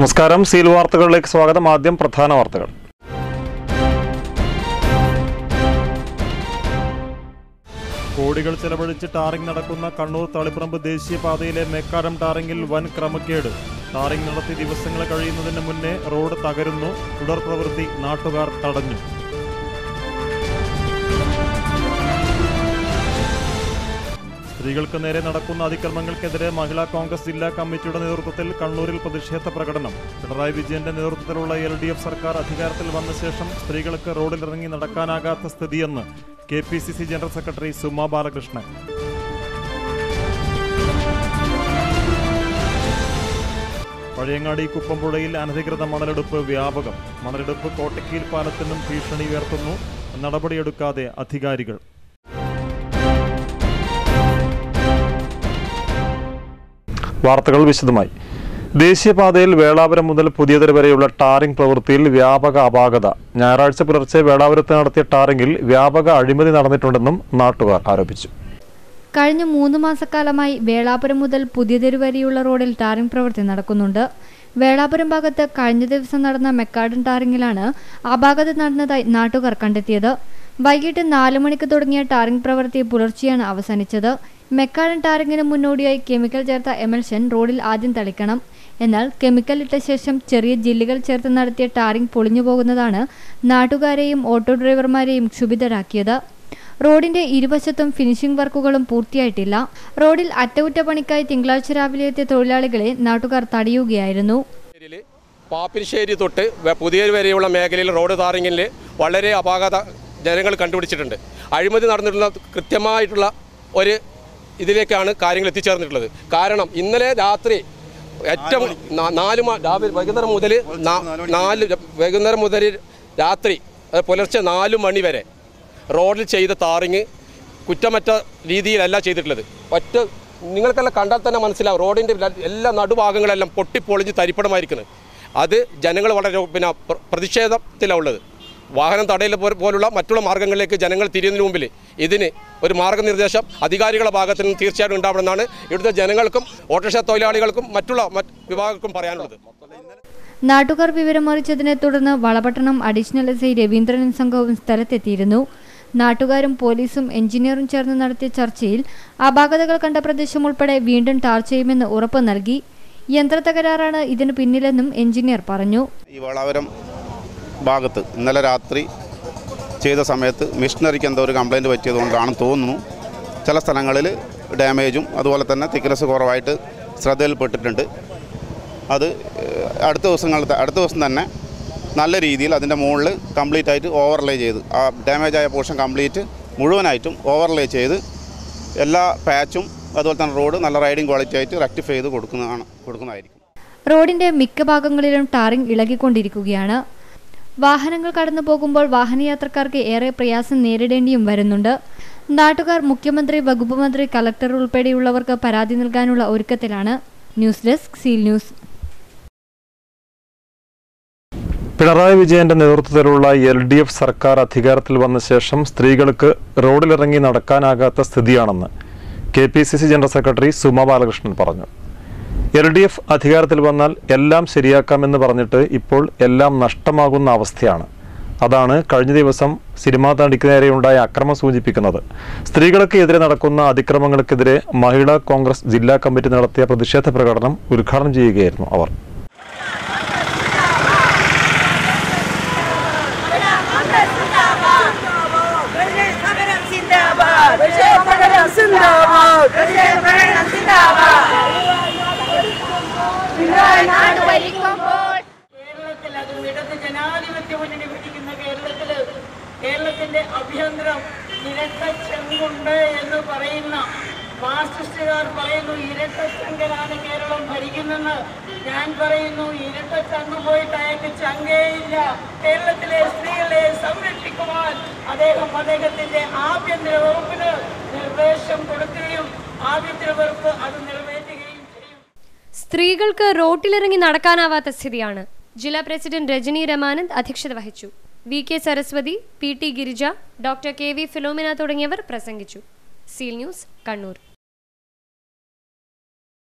നമസ്കാരം സീൽ വാർത്തകളിലേക്ക് സ്വാഗതം ആദ്യം പ്രധാന വാർത്തകൾ കോടികൾ ചെലവഴിച്ച് ടാറിംഗ് നടക്കുന്ന കണ്ണൂർ തളിപ്പറമ്പ് ദേശീയപാതയിലെ മേക്കാടം ടാറിംഗിൽ വൻ ക്രമക്കേട് ടാറിംഗ് നടത്തി ദിവസങ്ങൾ കഴിയുന്നതിന് മുന്നേ റോഡ് തകരുന്നു തുടർ പ്രവൃത്തി നാട്ടുകാർ തടഞ്ഞു സ്ത്രീകൾക്ക് നേരെ നടക്കുന്ന അതിക്രമങ്ങൾക്കെതിരെ മഹിളാ കോൺഗ്രസ് ജില്ലാ കമ്മിറ്റിയുടെ നേതൃത്വത്തിൽ കണ്ണൂരിൽ പ്രതിഷേധ പ്രകടനം പിണറായി വിജയന്റെ നേതൃത്വത്തിലുള്ള എൽ ഡി എഫ് സർക്കാർ അധികാരത്തിൽ വന്ന ശേഷം സ്ത്രീകൾക്ക് റോഡിലിറങ്ങി നടക്കാനാകാത്ത സ്ഥിതിയെന്ന് K P C C general secretary Suma Balakrishnan Pazhayangadi കുപ്പമ്പുഴയിൽ അനധികൃത മണലെടുപ്പ് വ്യാപകം മണലെടുപ്പ് കോട്ടക്കീൽ പാലത്തിനും ഭീഷണി ഉയർത്തുന്നു നടപടിയെടുക്കാതെ അധികാരികൾ വാർത്തകൾ വിശദമായി ദേശീയപാതയിൽ വേളാപുരം മുതൽ പുതിയതര വരെയുള്ള ടാറിംഗ് പ്രവൃത്തിയിൽ വ്യാപക അപാകത ഞായറാഴ്ച പുലർച്ചെ വേളാപുരത്ത് നടത്തിയ ടാറിംഗിൽ വ്യാപക അഴിമതി നടന്നിട്ടുണ്ടെന്നും നാട്ടുകാർ ആരോപിച്ചു കഴിഞ്ഞ മൂന്ന് മാസക്കാലമായി വേളാപുരം മുതൽ പുതിയതെരു വരെയുള്ള റോഡിൽ ടാറിംഗ് പ്രവൃത്തി നടക്കുന്നുണ്ട് വേളാപുരം ഭാഗത്ത് കഴിഞ്ഞ ദിവസം നടന്ന മെക്കാഡൻ ടാറിംഗിലാണ് അപാകത നടന്നതായി നാട്ടുകാർ കണ്ടെത്തിയത് വൈകിട്ട് നാല് മണിക്ക് തുടങ്ങിയ ടാറിംഗ് പ്രവൃത്തി പുലർച്ചെയാണ് അവസാനിച്ചത് മെക്കാഡൻ ടാറിംഗിന് മുന്നോടിയായി കെമിക്കൽ ചേർത്ത എമൽഷൻ റോഡിൽ ആദ്യം തളിക്കണം എന്നാൽ കെമിക്കൽ ഇട്ട ശേഷം ചെറിയ ജില്ലുകൾ ചേർത്ത് നടത്തിയ ടാറിംഗ് പൊളിഞ്ഞു പോകുന്നതാണ് നാട്ടുകാരെയും ഓട്ടോ ഡ്രൈവർമാരെയും ക്ഷുഭിതരാക്കിയത് റോഡിന്റെ ഇരുവശത്തും ഫിനിഷിംഗ് വർക്കുകളും പൂർത്തിയായിട്ടില്ല റോഡിൽ അറ്റകുറ്റപ്പണിക്കായി തിങ്കളാഴ്ച രാവിലെ എത്തിയ തൊഴിലാളികളെ നാട്ടുകാർ തടയുകയായിരുന്നു മേഖലയിൽ പാപ്പിനിശ്ശേരി തൊട്ട് വെ- പുതിയൊരു വരെയുള്ള മേഖലയിൽ റോഡ് താറിങ്ങിൽ വളരെ അപാകത ജനങ്ങൾ കണ്ടുപിടിച്ചിട്ടുണ്ട് അഴിമതി നടന്നിട്ടുള്ള കൃത്യമായിട്ടുള്ള ഒരു ഇതിലേക്കാണ് കാര്യങ്ങൾ എത്തിച്ചേർന്നിട്ടുള്ളത് കാരണം ഇന്നലെ രാത്രി ഏറ്റവും നാ- നാല് മ- രാവിലെ വൈകുന്നേരം മുതൽ നാ- നാല് വൈകുന്നേരം മുതൽ രാത്രി അത് പുലർച്ചെ നാല് മണി വരെ റോഡിൽ ചെയ്ത താറിങ് കുറ്റമറ്റ രീതിയിലല്ല ചെയ്തിട്ടുള്ളത് ഒറ്റ നിങ്ങൾക്കെല്ലാം കണ്ടാൽ തന്നെ മനസ്സിലാവും റോഡിൻ്റെ എല്ലാ നടുഭാഗങ്ങളെല്ലാം പൊട്ടിപ്പൊളിഞ്ഞ് തരിപ്പണമായിരിക്കുന്നത് അത് ജനങ്ങൾ വളരെ പിന്നെ പ്ര- പ്രതിഷേധത്തിലാണ് ഉള്ളത് വാഹനം തടയൽ പോ- പോലുള്ള മറ്റുള്ള മാർഗ്ഗങ്ങളിലേക്ക് ജനങ്ങൾ തിരിയുന്നതിന് മുമ്പിൽ ഇതിന് ഒരു മാർഗ്ഗനിർദ്ദേശം അധികാരികളുടെ ഭാഗത്ത് നിന്ന് തീർച്ചയായിട്ടും ഉണ്ടാവണമെന്നാണ് ഇവിടുത്തെ ജനങ്ങൾക്കും ഓട്ടോറിക്ഷ തൊഴിലാളികൾക്കും മറ്റുള്ള മറ്റ് വിഭാഗങ്ങൾക്കും പറയാനുള്ളത് നാട്ടുകാർ വിവരമറിച്ചതിനെ തുടർന്ന് വളപട്ടണം അഡീഷണൽ എസ് ഐ രവീന്ദ്രനും സംഘവും സ്ഥലത്തെത്തിയിരുന്നു നാട്ടുകാരും പോലീസും എഞ്ചിനീയറും ചേർന്ന് നടത്തിയ ചർച്ചയിൽ അപാകതകൾ കണ്ട പ്രദേശം ഉൾപ്പെടെ വീണ്ടും ടാർ ചെയ്യുമെന്ന് ഉറപ്പ് നൽകി യന്ത്രത്തകരാറാണ് ഇതിനു പിന്നിലെന്നും എഞ്ചിനീയർ പറഞ്ഞു ഈ വളാവരം ഭാഗത്ത് ഇന്നലെ രാത്രി ചെയ്ത സമയത്ത് മിഷനറിക്ക് എന്തോ ഒരു കംപ്ലൈൻറ്റ് പറ്റിയതുകൊണ്ടാണെന്ന് തോന്നുന്നു ചില സ്ഥലങ്ങളിൽ ഡാമേജും അതുപോലെ തന്നെ തിക്നെസ് കുറവായിട്ട് ശ്രദ്ധയിൽപ്പെട്ടിട്ടുണ്ട് അത് ഏഹ്, അടുത്ത ദിവസങ്ങളിൽ അടുത്ത ദിവസം തന്നെ നല്ല രീതിയിൽ അതിൻ്റെ മുകളിൽ കംപ്ലീറ്റ് ആയിട്ട് ഓവർലേ ചെയ്ത് ആ ഡാമേജ് ആയ പോർഷൻ കംപ്ലീറ്റ് മുഴുവനായിട്ടും ഓവർലേ ചെയ്ത് എല്ലാ പാച്ചും അതുപോലെ തന്നെ റോഡ് നല്ല റൈഡിങ് ക്വാളിറ്റി ആയിട്ട് റെക്ടിഫൈ ചെയ്ത് കൊടുക്കുന്നതാണ് കൊടുക്കുന്നതായിരിക്കും റോഡിന്റെ മിക്ക ഭാഗങ്ങളിലും ടാറിംഗ് ഇളകിക്കൊണ്ടിരിക്കുകയാണ് വാഹനങ്ങൾ കടന്നു പോകുമ്പോൾ വാഹനയാത്രക്കാർക്ക് ഏറെ പ്രയാസം നേരിടേണ്ടിയും വരുന്നുണ്ട് നാട്ടുകാർ മുഖ്യമന്ത്രി വകുപ്പ് മന്ത്രി കലക്ടർ ഉൾപ്പെടെയുള്ളവർക്ക് പരാതി നൽകാനുള്ള ഒരുക്കത്തിലാണ് news desk seal news Pinarayi വിജയന്റെ നേതൃത്വത്തിലുള്ള എൽ ഡി എഫ് സർക്കാർ അധികാരത്തിൽ വന്ന ശേഷം സ്ത്രീകൾക്ക് റോഡിലിറങ്ങി നടക്കാനാകാത്ത സ്ഥിതിയാണെന്ന് K P C C general secretary Suma Balakrishnan പറഞ്ഞു എൽ ഡി എഫ് അധികാരത്തിൽ വന്നാൽ എല്ലാം ശരിയാക്കാമെന്ന് പറഞ്ഞിട്ട് ഇപ്പോൾ എല്ലാം നഷ്ടമാകുന്ന അവസ്ഥയാണ് അതാണ് കഴിഞ്ഞ ദിവസം സിനിമാ നടിക്ക് നേരെയുണ്ടായ അക്രമം സൂചിപ്പിക്കുന്നത് സ്ത്രീകൾക്ക് എതിരെ നടക്കുന്ന അതിക്രമങ്ങൾക്കെതിരെ മഹിളാ കോൺഗ്രസ് ജില്ലാ കമ്മിറ്റി നടത്തിയ പ്രതിഷേധ പ്രകടനം ഉദ്ഘാടനം ചെയ്യുകയായിരുന്നു അവർ Bölge Kameram Zindabad! Bölge Kameram Zindabad! Bölge Kameram Zindabad! നാട് ഭരിക്കുമ്പോൾ കേരളത്തിൽ അതും ഇടത് ജനാധിപത്യ മുന്നണി ഭരിക്കുന്ന കേരളത്തിൽ കേരളത്തിന്റെ അഭ്യന്തരം ഇരട്ട ചെങ്കുണ്ട് എന്ന് പറയുന്ന മാർക്സിസ്റ്റുകാർ പറയുന്നു ഇരട്ട ചങ്കനാണ് കേരളം ഭരിക്കുന്നെന്ന് ഞാൻ പറയുന്നു ഇരട്ട ചങ്ക് പോയിട്ട് അയാൾക്ക് ചങ്കേയില്ല കേരളത്തിലെ സ്ത്രീകളെ സംരക്ഷിക്കുവാൻ അദ്ദേഹം അദ്ദേഹത്തിന്റെ ആഭ്യന്തര വകുപ്പിന് നിർദ്ദേശം കൊടുക്കുകയും ആഭ്യന്തര വകുപ്പ് അത് നിറവേറ്റുകയും ചെയ്യും സ്ത്രീകൾക്ക് റോട്ടിലിറങ്ങി നടക്കാനാവാത്ത സ്ഥിതിയാണ് ജില്ലാ പ്രസിഡന്റ് രജനി രമാനന്ദ് അധ്യക്ഷത വഹിച്ചു V K Saraswathi P T Girija doctor K V Philomina തുടങ്ങിയവർ പ്രസംഗിച്ചു സീൽ ന്യൂസ് കണ്ണൂർ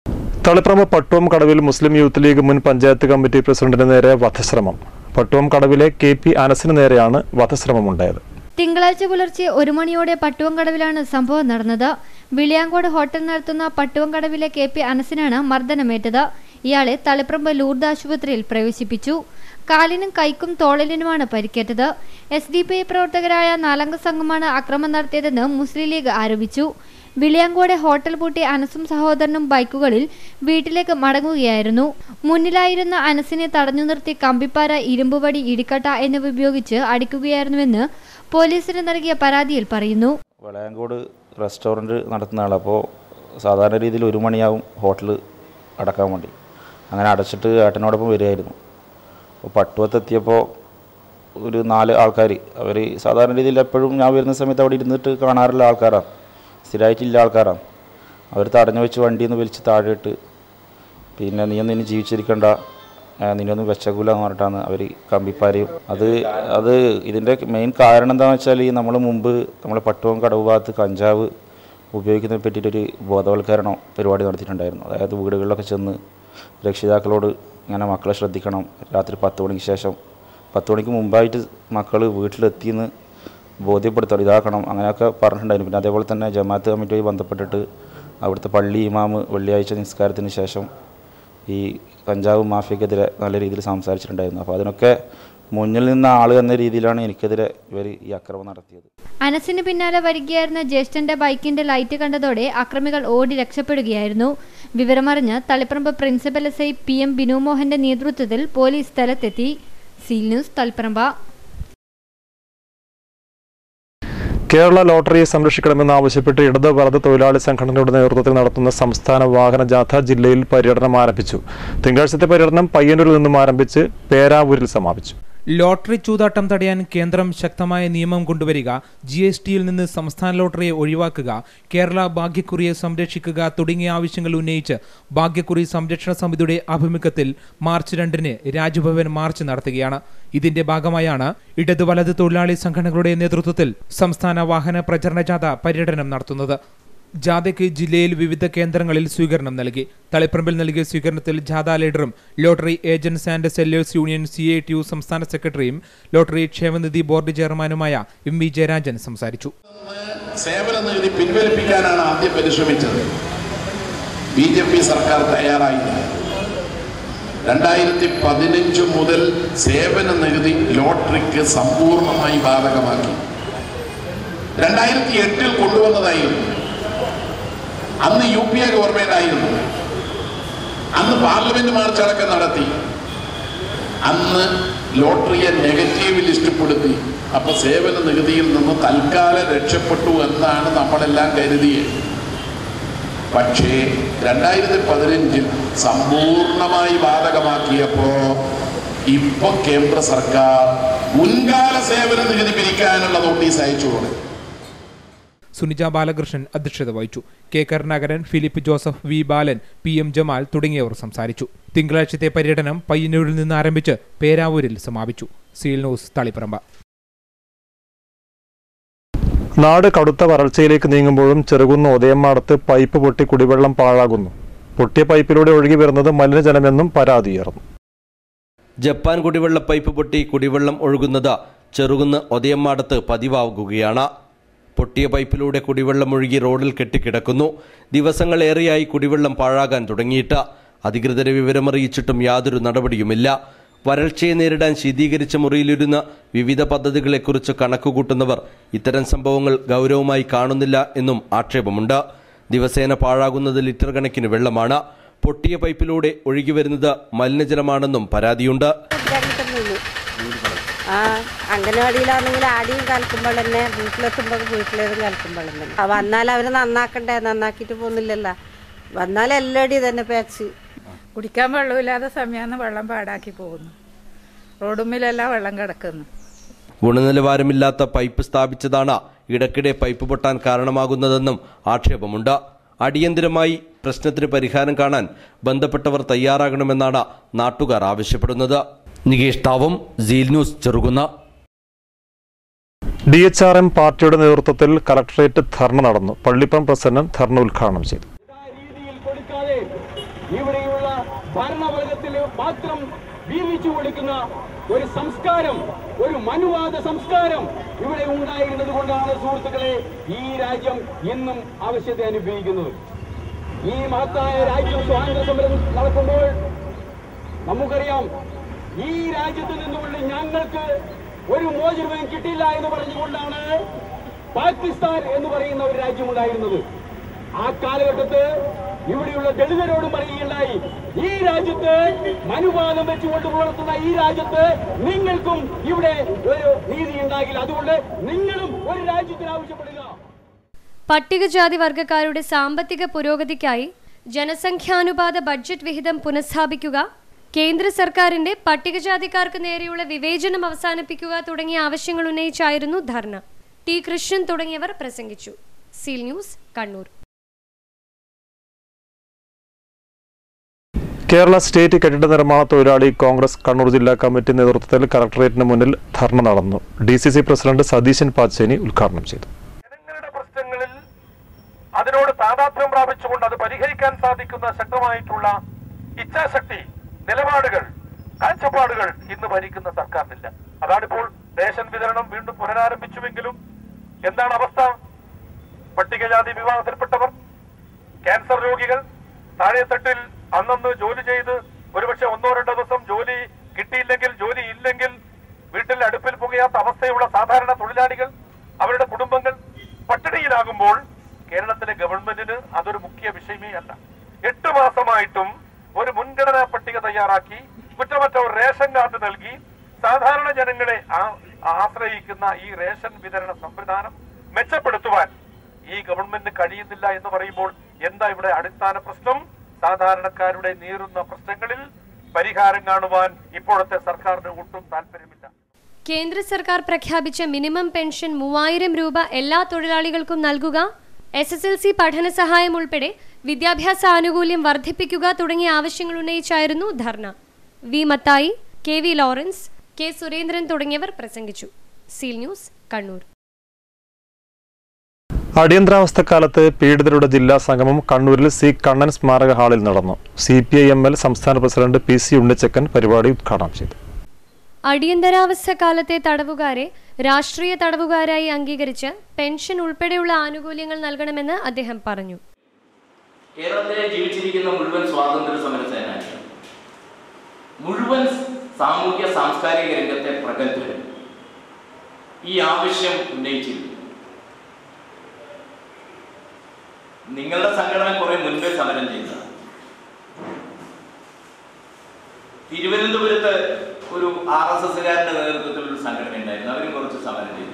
തളിപ്രമ പട്ടുവം കടവിൽ മുസ്ലിം യൂത്ത് ലീഗ് മുൻ പഞ്ചായത്ത് കമ്മിറ്റി പ്രസിഡന്റിന് നേരെ വധശ്രമം പട്ടുവം കടവിലെ കെ പി അനസിന് നേരെയാണ് വധശ്രമമുണ്ടായത് തിങ്കളാഴ്ച പുലർച്ചെ ഒരു മണിയോടെ പട്ടുവംകടവിലാണ് സംഭവം നടന്നത് വിളിയാങ്കോട് ഹോട്ടൽ നടത്തുന്ന പട്ടുവംകടവിലെ കെ പി അനസിനാണ് മർദ്ദനമേറ്റത് ഇയാളെ തളിപ്രമ്പ് ലൂർദ് ആശുപത്രിയിൽ പ്രവേശിപ്പിച്ചു കാലിനും കൈക്കും തോളലിനുമാണ് പരിക്കേറ്റത് എസ് ഡി പി ഐ പ്രവർത്തകരായ നാലംഗ സംഘമാണ് അക്രമം നടത്തിയതെന്ന് മുസ്ലിം ലീഗ് ആരോപിച്ചു വിളിയാങ്കോടെ ഹോട്ടൽ പൂട്ടി അനസും സഹോദരനും ബൈക്കുകളിൽ വീട്ടിലേക്ക് മടങ്ങുകയായിരുന്നു മുന്നിലായിരുന്ന അനസിനെ തടഞ്ഞു നിർത്തി കമ്പിപ്പാര ഇരുമ്പുവടി ഇടിക്കട്ട എന്നിവ ഉപയോഗിച്ച് അടിക്കുകയായിരുന്നുവെന്ന് പോലീസിന് നൽകിയ പരാതിയിൽ പറയുന്നു വളയങ്കോട് റെസ്റ്റോറൻറ്റ് നടത്തുന്ന ആളാണ് അപ്പോൾ സാധാരണ രീതിയിൽ ഒരു മണിയാവും ഹോട്ടൽ അടക്കാൻ വേണ്ടി അങ്ങനെ അടച്ചിട്ട് ഏട്ടനോടൊപ്പം വരികയായിരുന്നു അപ്പോൾ പട്ടുവത്തെത്തിയപ്പോൾ ഒരു നാല് ആൾക്കാർ അവർ സാധാരണ രീതിയിൽ എപ്പോഴും ഞാൻ വരുന്ന സമയത്ത് അവിടെ ഇരുന്നിട്ട് കാണാറുള്ള ആൾക്കാരാണ് സ്ഥിരമായിട്ടില്ല ആൾക്കാരാണ് അവർ തടഞ്ഞു വെച്ച് വണ്ടിയിൽ നിന്ന് വലിച്ച് താഴെ ഇട്ട് പിന്നെ നീ ഒന്നും ഇനി ജീവിച്ചിരിക്കണ്ട ആ, നിന്നൊന്നും വെച്ചകൂല എന്ന് പറഞ്ഞിട്ടാണ് അവർ കമ്പിപ്പാരയും അത് അത് ഇതിൻ്റെ മെയിൻ കാരണം എന്താണെന്ന് വെച്ചാൽ ഈ നമ്മൾ മുമ്പ് നമ്മളെ പട്ടുവം കടവ് ഭാഗത്ത് കഞ്ചാവ് ഉപയോഗിക്കുന്നതിനെ പറ്റിയിട്ടൊരു ബോധവൽക്കരണം പരിപാടി നടത്തിയിട്ടുണ്ടായിരുന്നു അതായത് വീടുകളിലൊക്കെ ചെന്ന് രക്ഷിതാക്കളോട് ഇങ്ങനെ മക്കളെ ശ്രദ്ധിക്കണം രാത്രി പത്ത് മണിക്ക് ശേഷം പത്ത് മണിക്ക് മുമ്പായിട്ട് മക്കൾ വീട്ടിലെത്തിയെന്ന് ബോധ്യപ്പെടുത്തണം ഇതാക്കണം അങ്ങനെയൊക്കെ പറഞ്ഞിട്ടുണ്ടായിരുന്നു പിന്നെ അതേപോലെ തന്നെ ജമാഅത്ത് കമ്മിറ്റിയുമായി ബന്ധപ്പെട്ടിട്ട് അവിടുത്തെ പള്ളി ഇമാമ് വെള്ളിയാഴ്ച നിസ്കാരത്തിന് ശേഷം ഈ കഞ്ചാവ് മാഫിയക്കെതിരെ നല്ല രീതിയിൽ സംസാരിച്ചിട്ടുണ്ടായിരുന്നു അപ്പോൾ അതിനൊക്കെ മുന്നിൽ നിന്ന ആൾ എന്ന രീതിയിലാണ് എനിക്കെതിരെ ഇവർ ഈ അക്രമം നടത്തിയത് അനസിന് പിന്നാലെ വരികയായിരുന്ന ജ്യേഷ്ഠന്റെ ബൈക്കിന്റെ ലൈറ്റ് കണ്ടതോടെ അക്രമികൾ ഓടി രക്ഷപ്പെടുകയായിരുന്നു വിവരമറിഞ്ഞ് Taliparamba principal S I P M Binu മോഹന്റെ നേതൃത്വത്തിൽ പോലീസ് സ്ഥലത്തെത്തി സീൽ ന്യൂസ് തളിപ്പറമ്പ കേരള ലോട്ടറിയെ സംരക്ഷിക്കണമെന്നാവശ്യപ്പെട്ട് ഇടത് വലത് തൊഴിലാളി സംഘടനയുടെ നേതൃത്വത്തിൽ നടത്തുന്ന സംസ്ഥാന വാഹന ജാഥ ജില്ലയിൽ പര്യടനം ആരംഭിച്ചു തിങ്കളാഴ്ചത്തെ പര്യടനം പയ്യന്നൂരിൽ നിന്നും ആരംഭിച്ച് പേരാവൂരിൽ സമാപിച്ചു ലോട്ടറി ചൂതാട്ടം തടയാൻ കേന്ദ്രം ശക്തമായ നിയമം കൊണ്ടുവരിക ജി എസ് ടിയിൽ നിന്ന് സംസ്ഥാന ലോട്ടറിയെ ഒഴിവാക്കുക കേരള ഭാഗ്യക്കുറിയെ സംരക്ഷിക്കുക തുടങ്ങിയ ആവശ്യങ്ങൾ ഉന്നയിച്ച് ഭാഗ്യക്കുറി സംരക്ഷണ സമിതിയുടെ ആഭിമുഖ്യത്തിൽ മാർച്ച് രണ്ടിന് രാജ്ഭവൻ മാർച്ച് നടത്തുകയാണ് ഇതിന്റെ ഭാഗമായാണ് ഇടത് വലത് തൊഴിലാളി സംഘടനകളുടെ നേതൃത്വത്തിൽ സംസ്ഥാന വാഹന പ്രചരണ ജാഥ പര്യടനം നടത്തുന്നത് ജാഥയ്ക്ക് ജില്ലയിൽ വിവിധ കേന്ദ്രങ്ങളിൽ സ്വീകരണം നൽകി തളിപ്പറമ്പിൽ നൽകിയ സ്വീകരണത്തിൽ ജാഥ ലീഡറും lottery agents and sellers union C I T U സംസ്ഥാന സെക്രട്ടറിയും ലോട്ടറി ക്ഷേമനിധി ബോർഡ് ചെയർമാനുമായ എം വി ജയരാജൻ സംസാരിച്ചു സേവന നികുതി പിൻവലിപ്പിക്കാനാണ് ആദ്യം പരിശ്രമിച്ചത് ബി ജെ പി സർക്കാർ തയ്യാറായില്ല രണ്ടായിരത്തി പതിനഞ്ച് മുതൽ സേവന നികുതി ലോട്ടറിക്ക് സമ്പൂർണ്ണമായി ബാധകമാക്കി രണ്ടായിരത്തി എട്ടിൽ കൊണ്ടുവന്നതായിരുന്നു അന്ന് യു പി എ ഗവൺമെന്റ് ആയിരുന്നു അന്ന് പാർലമെന്റ് മാർച്ച് അടക്കം നടത്തി അന്ന് ലോട്ടറിയെ നെഗറ്റീവ് ലിസ്റ്റപ്പെടുത്തി അപ്പൊ സേവന നികുതിയിൽ നിന്ന് തൽക്കാലം രക്ഷപ്പെട്ടു എന്നാണ് നമ്മളെല്ലാം കരുതിയത് പക്ഷേ രണ്ടായിരത്തി പതിനഞ്ചിൽ സമ്പൂർണമായി ബാധകമാക്കിയപ്പോ ഇപ്പൊ കേന്ദ്ര സർക്കാർ മുൻകാല സേവന നികുതി പിരിക്കാനുള്ള നോട്ടീസ് അയച്ചു തുടങ്ങി സുനിജ ബാലകൃഷ്ണൻ അധ്യക്ഷത വഹിച്ചു K Karunakaran Philip Joseph V Balan P M Jamal തുടങ്ങിയവർ സംസാരിച്ചു തിങ്കളാഴ്ചത്തെ പര്യടനം പയ്യന്നൂരിൽ നിന്ന് ആരംഭിച്ച് പേരാവൂരിൽ സമാപിച്ചു സീൽ ന്യൂസ് തളിപ്പറമ്പ നാട് കടുത്ത വരൾച്ചയിലേക്ക് നീങ്ങുമ്പോഴും ചെറുകുന്ന ഉദയമാടത്ത് പൈപ്പ് പൊട്ടി കുടിവെള്ളം പാഴാകുന്നു പൊട്ടിയ പൈപ്പിലൂടെ ഒഴുകി വരുന്നത് മലിനജലമെന്നും പരാതിയുയർന്നു ജപ്പാൻ കുടിവെള്ള പൈപ്പ് പൊട്ടി കുടിവെള്ളം ഒഴുകുന്നത് ചെറുകുന്ന് ഒതയമ്മാടത്ത് പതിവാകുകയാണ് പൊട്ടിയ പൈപ്പിലൂടെ കുടിവെള്ളം ഒഴുകി റോഡിൽ കെട്ടിക്കിടക്കുന്നു ദിവസങ്ങളേറെയായി കുടിവെള്ളം പാഴാകാൻ തുടങ്ങിയിട്ട് അധികൃതരെ വിവരമറിയിച്ചിട്ടും യാതൊരു നടപടിയുമില്ല വരൾച്ചയെ നേരിടാൻ ശീതീകരിച്ച മുറിയിലിരുന്ന് വിവിധ പദ്ധതികളെക്കുറിച്ച് കണക്കുകൂട്ടുന്നവർ ഇത്തരം സംഭവങ്ങൾ ഗൗരവമായി കാണുന്നില്ല എന്നും ആക്ഷേപമുണ്ട് ദിവസേന പാഴാകുന്നത് ലിറ്റർ കണക്കിന് വെള്ളമാണ് പൊട്ടിയ പൈപ്പിലൂടെ ഒഴുകി വരുന്നത് മലിനജലമാണെന്നും പരാതിയുണ്ട് ആ അംഗനവാടിയിലാണെങ്കിൽ ആടിയും കലക്കുമ്പോൾ തന്നെ വീട്ടിലെത്തുമ്പോൾ വീട്ടിലേതും കലക്കുമ്പോൾ തന്നെ ആ, വന്നാൽ അവർ നന്നാക്കണ്ടേ നന്നാക്കിയിട്ട് പോകുന്നില്ലല്ലോ വന്നാൽ എല്ലാടി തന്നെ പേച്ച് കുടിക്കാൻ വെള്ളമില്ലാത്ത സമയമാണ് വെള്ളം പാടാക്കി പോകുന്നു റോഡുമ്മിലെല്ലാം വെള്ളം കിടക്കുന്നു ഗുണനിലവാരമില്ലാത്ത പൈപ്പ് സ്ഥാപിച്ചതാണ് ഇടയ്ക്കിടെ പൈപ്പ് പൊട്ടാൻ കാരണമാകുന്നതെന്നും ആക്ഷേപമുണ്ട് അടിയന്തരമായി പ്രശ്നത്തിന് പരിഹാരം കാണാൻ ബന്ധപ്പെട്ടവർ തയ്യാറാകണമെന്നാണ് നാട്ടുകാർ ആവശ്യപ്പെടുന്നത് നികേഷ് താവം സീൽ ന്യൂസ് ചെറുകുന്ന ഡി എച്ച് ആർ എം പാർട്ടിയുടെ നേതൃത്വത്തിൽ കലക്ടറേറ്റ് ധർണ നടന്നു പള്ളിപ്പുറം പ്രസിഡന്റ് ധർണ ഉദ്ഘാടനം ചെയ്തു വീതിച്ചു കൊടുക്കുന്ന ഒരു സംസ്കാരം ഒരു മനുവാദ സംസ്കാരം ഇവിടെ ഉണ്ടായിരുന്നത് കൊണ്ടാണ് സുഹൃത്തുക്കളെ ഈ രാജ്യം ഇന്നും ആവശ്യത്തെ അനുഭവിക്കുന്നത് ഈ മഹത്തായ രാജ്യം സ്വാതന്ത്ര്യ സമരം നടക്കുമ്പോൾ നമുക്കറിയാം ഈ രാജ്യത്ത് നിന്നുകൊണ്ട് ഞങ്ങൾക്ക് ഒരു മോചനവും കിട്ടില്ല എന്ന് പറഞ്ഞുകൊണ്ടാണ് പാകിസ്ഥാൻ എന്ന് പറയുന്ന ഒരു രാജ്യമുണ്ടായിരുന്നത് ആ കാലഘട്ടത്ത് ഇവിടെയുള്ള ദളിതരോടും പറയുകയുണ്ടായി ഈ രാജ്യത്ത് മനുവാദം വെച്ചുകൊണ്ട് പുലർത്തുന്ന ഈ രാജ്യത്ത് നിങ്ങൾക്കും ഇവിടെ ഒരു നീതി ഉണ്ടാകില്ല അതുകൊണ്ട് നിങ്ങളും ഒരു രാജ്യത്തിന് ആവശ്യപ്പെടുക പട്ടികജാതി വർഗക്കാരുടെ സാമ്പത്തിക പുരോഗതിക്കായി ജനസംഖ്യാനുപാത ബഡ്ജറ്റ് വിഹിതം പുനഃസ്ഥാപിക്കുക കേന്ദ്ര സർക്കാരിന്റെ പട്ടികജാതിക്കാർക്ക് നേരെയുള്ള വിവേചനം അവസാനിപ്പിക്കുക തുടങ്ങിയ ആവശ്യങ്ങൾ ഉന്നയിച്ചായിരുന്നു ധർണ ടി കൃഷ്ണൻ തുടങ്ങിയവർ പ്രസംഗിച്ചു Seal News Kannur Kerala state കെട്ടിട നിർമ്മാണ തൊഴിലാളി കോൺഗ്രസ് കണ്ണൂർ ജില്ലാ കമ്മിറ്റി നേതൃത്വത്തിൽ കളക്ടറേറ്റിന് മുന്നിൽ ധർണ നടന്നു D C C president Satheesan Pacheni ഉദ്ഘാടനം ചെയ്തു അതിനോട് താതാത്മ്യം പ്രാപിച്ചുകൊണ്ട് അത് പരിഹരിക്കാൻ സാധിക്കുന്ന ശക്തമായിട്ടുള്ള ഇച്ഛാശക്തി നിലപാടുകൾ കാഴ്ചപ്പാടുകൾ ഇന്ന് ഭരിക്കുന്ന സർക്കാരിനില്ല അതാണിപ്പോൾ റേഷൻ വിതരണം വീണ്ടും പുനരാരംഭിച്ചുവെങ്കിലും എന്താണ് അവസ്ഥ പട്ടികജാതി വിഭാഗത്തിൽപ്പെട്ടവർ ക്യാൻസർ രോഗികൾ താഴെത്തട്ടിൽ അന്നന്ന് ജോലി ചെയ്ത് ഒരുപക്ഷെ ഒന്നോ രണ്ടോ ദിവസം ജോലി കിട്ടിയില്ലെങ്കിൽ ജോലി ഇല്ലെങ്കിൽ വീട്ടിൽ അടുപ്പിൽ പുകയാത്ത അവസ്ഥയുള്ള സാധാരണ തൊഴിലാളികൾ അവരുടെ കുടുംബങ്ങൾ പട്ടിണിയിലാകുമ്പോൾ കേരളത്തിലെ ഗവൺമെന്റിന് അതൊരു മുഖ്യ വിഷയമേ അല്ല എട്ട് മാസമായിട്ടും ഒരു മുൻഗണനാ പട്ടിക തയ്യാറാക്കി കുറ്റമറ്റ ഒരു റേഷൻ കാർഡ് നൽകി സാധാരണ ജനങ്ങളെ ആ- ആശ്രയിക്കുന്ന ഈ റേഷൻ വിതരണ സംവിധാനം മെച്ചപ്പെടുത്തുവാൻ ഈ ഗവൺമെന്റിന് കഴിയുന്നില്ല എന്ന് പറയുമ്പോൾ എന്താ ഇവിടെ അടിസ്ഥാന പ്രശ്നം സാധാരണക്കാരുടെ നീറുന്ന പ്രശ്നങ്ങളിൽ പരിഹാരം കാണുവാൻ ഇപ്പോഴത്തെ സർക്കാരിന് ഒട്ടും താല്പര്യമില്ല കേന്ദ്ര സർക്കാർ പ്രഖ്യാപിച്ച മിനിമം പെൻഷൻ മൂവായിരം രൂപ എല്ലാ തൊഴിലാളികൾക്കും നൽകുക എസ് എസ് എൽ സി പഠന സഹായം ഉൾപ്പെടെ വിദ്യാഭ്യാസ ആനുകൂല്യം വർദ്ധിപ്പിക്കുക തുടങ്ങിയ ആവശ്യങ്ങൾ ഉന്നയിച്ചായിരുന്നു dharna V Mathai K V Lawrence K Surendran തുടങ്ങിയവർ പ്രസംഗിച്ചു സീൽ ന്യൂസ് കണ്ണൂർ അടിയന്തരാവസ്ഥക്കാലത്ത് പീഡിതരുടെ ജില്ലാ സംഗമം കണ്ണൂരിൽ സി കണ്ണൻ സ്മാരക ഹാളിൽ നടന്നു C P I M L സംസ്ഥാന പ്രസിഡന്റ് പി സി ഉണ്ണിച്ചക്കൻ പരിപാടി ഉദ്ഘാടനം ചെയ്തു അടിയന്തരാവസ്ഥ കാലത്തെ തടവുകാരെ രാഷ്ട്രീയ തടവുകാരായി അംഗീകരിച്ച് പെൻഷൻ ഉൾപ്പെടെയുള്ള ആനുകൂല്യങ്ങൾ നൽകണമെന്ന് അദ്ദേഹം പറഞ്ഞു കേരളത്തിലെ ജീവിച്ചിരിക്കുന്ന മുഴുവൻ സ്വാതന്ത്ര്യ സമര സേനാനികൾ മുഴുവൻ സാമൂഹ്യ സാംസ്കാരിക രംഗത്തെ പ്രഗത്ഭരും ഈ ആവശ്യം ഉന്നയിച്ചിരുന്നു നിങ്ങളുടെ സംഘടന കുറെ മുൻപേ സമരം ചെയ്തതാണ് തിരുവനന്തപുരത്ത് ഒരു ആർ എസ് എസ്സുകാരുടെ നേതൃത്വത്തിൽ ഒരു സംഘടന ഉണ്ടായിരുന്നു അവരും കുറച്ച് സമരം ചെയ്തു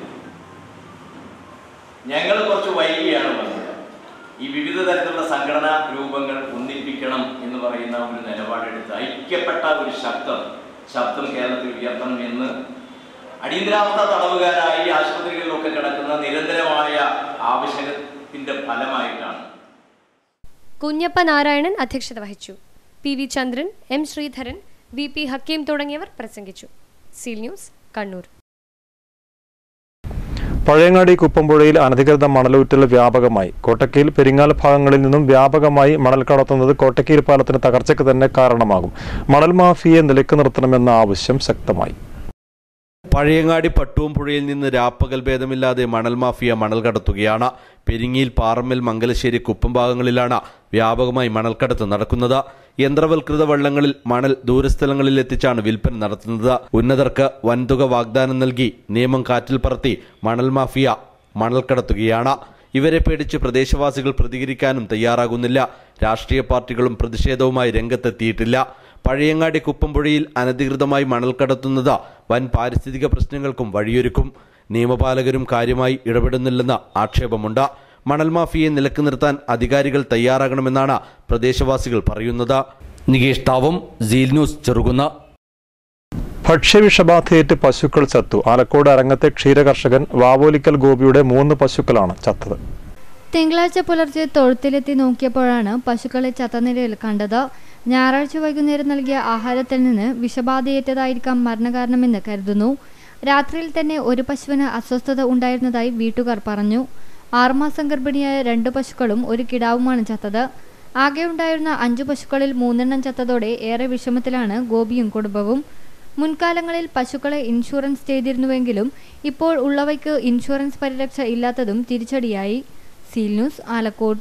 ഞങ്ങൾ കുറച്ച് വൈകിയാണ് വന്നത് ഈ വിവിധ തരത്തിലുള്ള സംഘടനാ രൂപങ്ങൾ ഒന്നിപ്പിക്കണം എന്ന് പറയുന്ന ഒരു നിലപാടെടുത്ത് ഐക്യപ്പെട്ട ഒരു ശബ്ദം ശബ്ദം കേരളത്തിൽ ഉയർത്തണം എന്ന് അടിയന്തരാവസ്ഥ തടവുകാരായി ആശുപത്രികളിലൊക്കെ കിടക്കുന്ന നിരന്തരമായ ആവശ്യത്തിന്റെ ഫലമായിട്ടാണ് കുഞ്ഞപ്പ നാരായണൻ അധ്യക്ഷത വഹിച്ചു P V Chandran M Sreedharan V P Hakkim തുടങ്ങിയവർ പ്രസംഗിച്ചു സീൽ ന്യൂസ് കണ്ണൂർ പഴയങ്ങാടി കുപ്പമ്പുഴയിൽ അനധികൃത മണലൂറ്റൽ വ്യാപകമായി കോട്ടക്കയിൽ പെരിങ്ങാൽ ഭാഗങ്ങളിൽ നിന്നും വ്യാപകമായി മണൽ കടത്തുന്നത് കോട്ടക്കയിൽ പാലത്തിന് തകർച്ചയ്ക്ക് തന്നെ കാരണമാകും മണൽ മാഫിയെ നിലക്ക് നിർത്തണമെന്ന ആവശ്യം ശക്തമായി പഴയങ്ങാടി പട്ടുവംപുഴയിൽ നിന്ന് രാപ്പകൽ ഭേദമില്ലാതെ മണൽ മാഫിയ മണൽ കടത്തുകയാണ് പെരിങ്ങിയിൽ പാറമ്മൽ മംഗലശ്ശേരി കുപ്പം ഭാഗങ്ങളിലാണ് വ്യാപകമായി മണൽക്കടത്ത് നടക്കുന്നത് യന്ത്രവൽകൃത വള്ളങ്ങളിൽ മണൽ ദൂരസ്ഥലങ്ങളിൽ എത്തിച്ചാണ് വിൽപ്പന നടത്തുന്നത് ഉന്നതർക്ക് വൻതുക വാഗ്ദാനം നൽകി നിയമം കാറ്റിൽ പറത്തി മണൽ മാഫിയ മണൽ കടത്തുകയാണ് ഇവരെ പേടിച്ച് പ്രദേശവാസികൾ പ്രതികരിക്കാനും തയ്യാറാകുന്നില്ല രാഷ്ട്രീയ പാർട്ടികളും പ്രതിഷേധവുമായി രംഗത്തെത്തിയിട്ടില്ല പഴയങ്ങാടി കുപ്പമ്പുഴയിൽ അനധികൃതമായി മണൽ കടത്തുന്നത് വൻ പാരിസ്ഥിതിക പ്രശ്നങ്ങൾക്കും വഴിയൊരുക്കും നിയമപാലകരും കാര്യമായി ഇടപെടുന്നില്ലെന്ന ആക്ഷേപമുണ്ട് മണൽ മാഫിയെ നിലക്ക് നിർത്താൻ അധികാരികൾ തയ്യാറാകണമെന്നാണ് പ്രദേശവാസികൾ പറയുന്നത് നികേഷ് താവം സീൽ ന്യൂസ് ചെറുകുന്ന ഭക്ഷ്യവിഷബാധയേറ്റ് പശുക്കൾ ചത്തു ആലക്കോട് അരങ്ങത്തെ ക്ഷീരകർഷകൻ വാവോലിക്കൽ ഗോപിയുടെ മൂന്ന് പശുക്കളാണ് ചത്തത് തിങ്കളാഴ്ച പുലർച്ചെ തൊഴുത്തിലെത്തി നോക്കിയപ്പോഴാണ് പശുക്കളെ ചത്ത നിലയിൽ കണ്ടത് ഞായറാഴ്ച വൈകുന്നേരം നൽകിയ ആഹാരത്തിൽ നിന്ന് വിഷബാധയേറ്റതായിരിക്കാം മരണകാരണമെന്ന് കരുതുന്നു രാത്രിയിൽ തന്നെ ഒരു പശുവിന് അസ്വസ്ഥത ഉണ്ടായിരുന്നതായി വീട്ടുകാർ പറഞ്ഞു ആറുമാസം ഗർഭിണിയായ രണ്ട് പശുക്കളും ഒരു കിടാവുമാണ് ചത്തത് ആകെ ഉണ്ടായിരുന്ന അഞ്ചു പശുക്കളിൽ മൂന്നെണ്ണം ചത്തതോടെ ഏറെ വിഷമത്തിലാണ് ഗോപിയും കുടുംബവും മുൻകാലങ്ങളിൽ പശുക്കളെ ഇൻഷുറൻസ് ചെയ്തിരുന്നുവെങ്കിലും ഇപ്പോൾ ഉള്ളവയ്ക്ക് ഇൻഷുറൻസ് പരിരക്ഷ ഇല്ലാത്തതും തിരിച്ചടിയായി സീൽ ന്യൂസ് ആലക്കോട്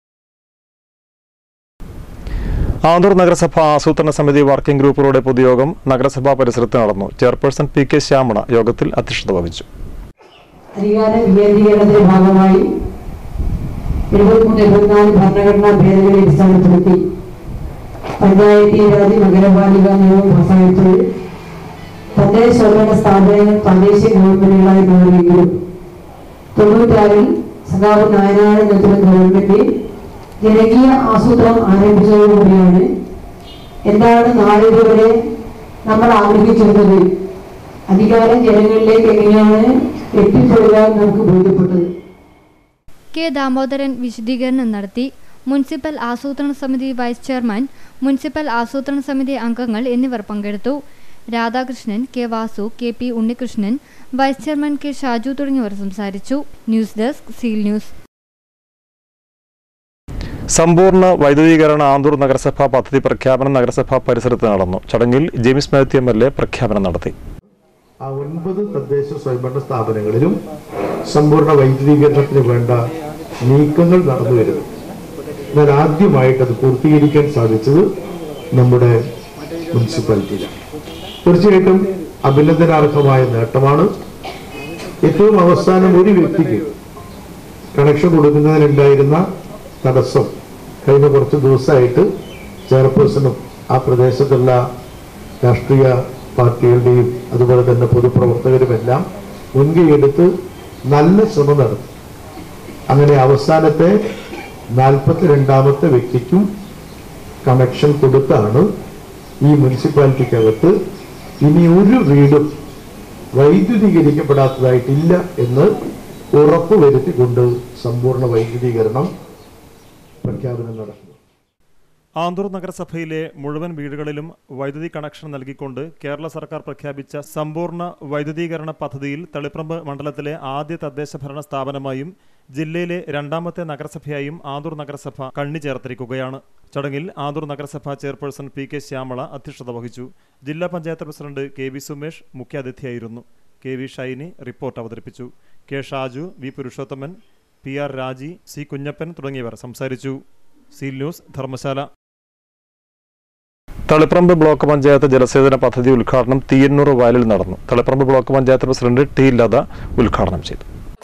ആന്തൂർ നഗരസഭ ആസൂത്രണ സമിതി വർക്കിംഗ് ഗ്രൂപ്പുകളുടെ പൊതുയോഗം നഗരസഭാ പരിസരത്ത് നടന്നു ചെയർപേഴ്സൺ പി കെ ശ്യാമള യോഗത്തിൽ അധ്യക്ഷത വഹിച്ചു അധികാര വികേന്ദ്രീകരണത്തിന്റെ ഭാഗമായി എഴുപത്തിമൂന്ന് എഴുപത്തിനാല് ഭരണഘടനാ ഭേദഗതി അടിസ്ഥാനപ്പെടുത്തി പഞ്ചായത്തി രാജ് നഗരപാലിക നിയമം പാസായപ്പോൾ തദ്ദേശ സ്വയംഭരണ സ്ഥാപനങ്ങൾ പ്രാദേശിക ഗവൺമെന്റുകളായി മാറിയെങ്കിലും തൊണ്ണൂറ്റാറിൽ സഖാവ് നായനാട് നേതൃത്വ ഗവൺമെന്റ് ജനകീയ ആസൂത്രണം ആരംഭിച്ചതോടുകൂടിയാണ് എന്താണ് നാളിതുവരെ നമ്മൾ ആഗ്രഹിച്ചിരുന്നത് അധികാരം ജനങ്ങളിലേക്ക് എങ്ങനെയാണ് എത്തിപ്പെടുക എന്ന് നമുക്ക് ബോധ്യപ്പെട്ടത് കെ ദാമോദരൻ വിശദീകരണം നടത്തി മുനിസിപ്പൽ ആസൂത്രണ സമിതി വൈസ് ചെയർമാൻ മുനിസിപ്പൽ ആസൂത്രണ സമിതി അംഗങ്ങൾ എന്നിവർ പങ്കെടുത്തു Radhakrishnan K Vasu K P Unnikrishnan vice chairman K Shaju തുടങ്ങിയവർ സംസാരിച്ചു ന്യൂസ് ഡെസ്ക് സീൽ ന്യൂസ് സമ്പൂർണ്ണ വൈദ്യുതീകരണ ആന്തൂർ നഗരസഭാ പദ്ധതി പ്രഖ്യാപനം നഗരസഭാ പരിസരത്ത് നടന്നു ചടങ്ങിൽ James Mathew M L A പ്രഖ്യാപനം നടത്തി ആ ഒൻപത് തദ്ദേശ സ്വയംഭരണ സ്ഥാപനങ്ങളിലും സമ്പൂർണ്ണ വൈദ്യുതീകരണത്തിന് വേണ്ട നീക്കങ്ങൾ നടന്നു വരുന്നു എന്നാൽ ആദ്യമായിട്ട് അത് പൂർത്തീകരിക്കാൻ സാധിച്ചത് നമ്മുടെ മുനിസിപ്പാലിറ്റിയിലാണ് തീർച്ചയായിട്ടും അഭിനന്ദനാർഹമായ നേട്ടമാണ് ഏറ്റവും അവസാനം ഒരു വ്യക്തിക്ക് കണക്ഷൻ കൊടുക്കുന്നതിനുണ്ടായിരുന്ന തടസ്സം കഴിഞ്ഞ കുറച്ച് ദിവസമായിട്ട് ചെയർപേഴ്സണും ആ പ്രദേശത്തുള്ള രാഷ്ട്രീയ പാർട്ടികളുടെയും അതുപോലെ തന്നെ പൊതുപ്രവർത്തകരുമെല്ലാം മുൻകൈയെടുത്ത് നല്ല ശ്രമം നടത്തി അങ്ങനെ അവസാനത്തെ നാൽപ്പത്തിരണ്ടാമത്തെ വ്യക്തിക്കും കണക്ഷൻ കൊടുത്താണ് ഈ മുനിസിപ്പാലിറ്റിക്കകത്ത് ഇനി ഒരു വീടും വൈദ്യുതീകരിക്കപ്പെടാത്തതായിട്ടില്ല എന്ന് ഉറപ്പ് വരുത്തിക്കൊണ്ട് സമ്പൂർണ്ണ വൈദ്യുതീകരണം പ്രഖ്യാപനം നടത്തുന്നു ആന്തൂർ നഗരസഭയിലെ മുഴുവൻ വീടുകളിലും വൈദ്യുതി കണക്ഷൻ നൽകിക്കൊണ്ട് കേരള സർക്കാർ പ്രഖ്യാപിച്ച സമ്പൂർണ്ണ വൈദ്യുതീകരണ പദ്ധതിയിൽ തളിപ്രമ്പ് മണ്ഡലത്തിലെ ആദ്യ തദ്ദേശ ഭരണ സ്ഥാപനമായും ജില്ലയിലെ രണ്ടാമത്തെ നഗരസഭയായും ആന്തൂർ നഗരസഭ കണ്ണി ചേർത്തിരിക്കുകയാണ് ചടങ്ങിൽ ആന്തൂർ നഗരസഭ ചെയർപേഴ്സൺ പി കെ ശ്യാമള അധ്യക്ഷത വഹിച്ചു ജില്ലാ panchayat president K V Sumesh മുഖ്യാതിഥിയായിരുന്നു കെ വി ഷൈനി റിപ്പോർട്ട് അവതരിപ്പിച്ചു K Shaju V Purushothaman P R Raji C Kunhappan തുടങ്ങിയവർ സംസാരിച്ചു Seal News Dharmasala Taliparamba block panchayat ജലസേചന പദ്ധതി ഉദ്ഘാടനം തീയന്നൂർ വയലിൽ നടന്നു Taliparamba block panchayat president T Latha ഉദ്ഘാടനം ചെയ്തു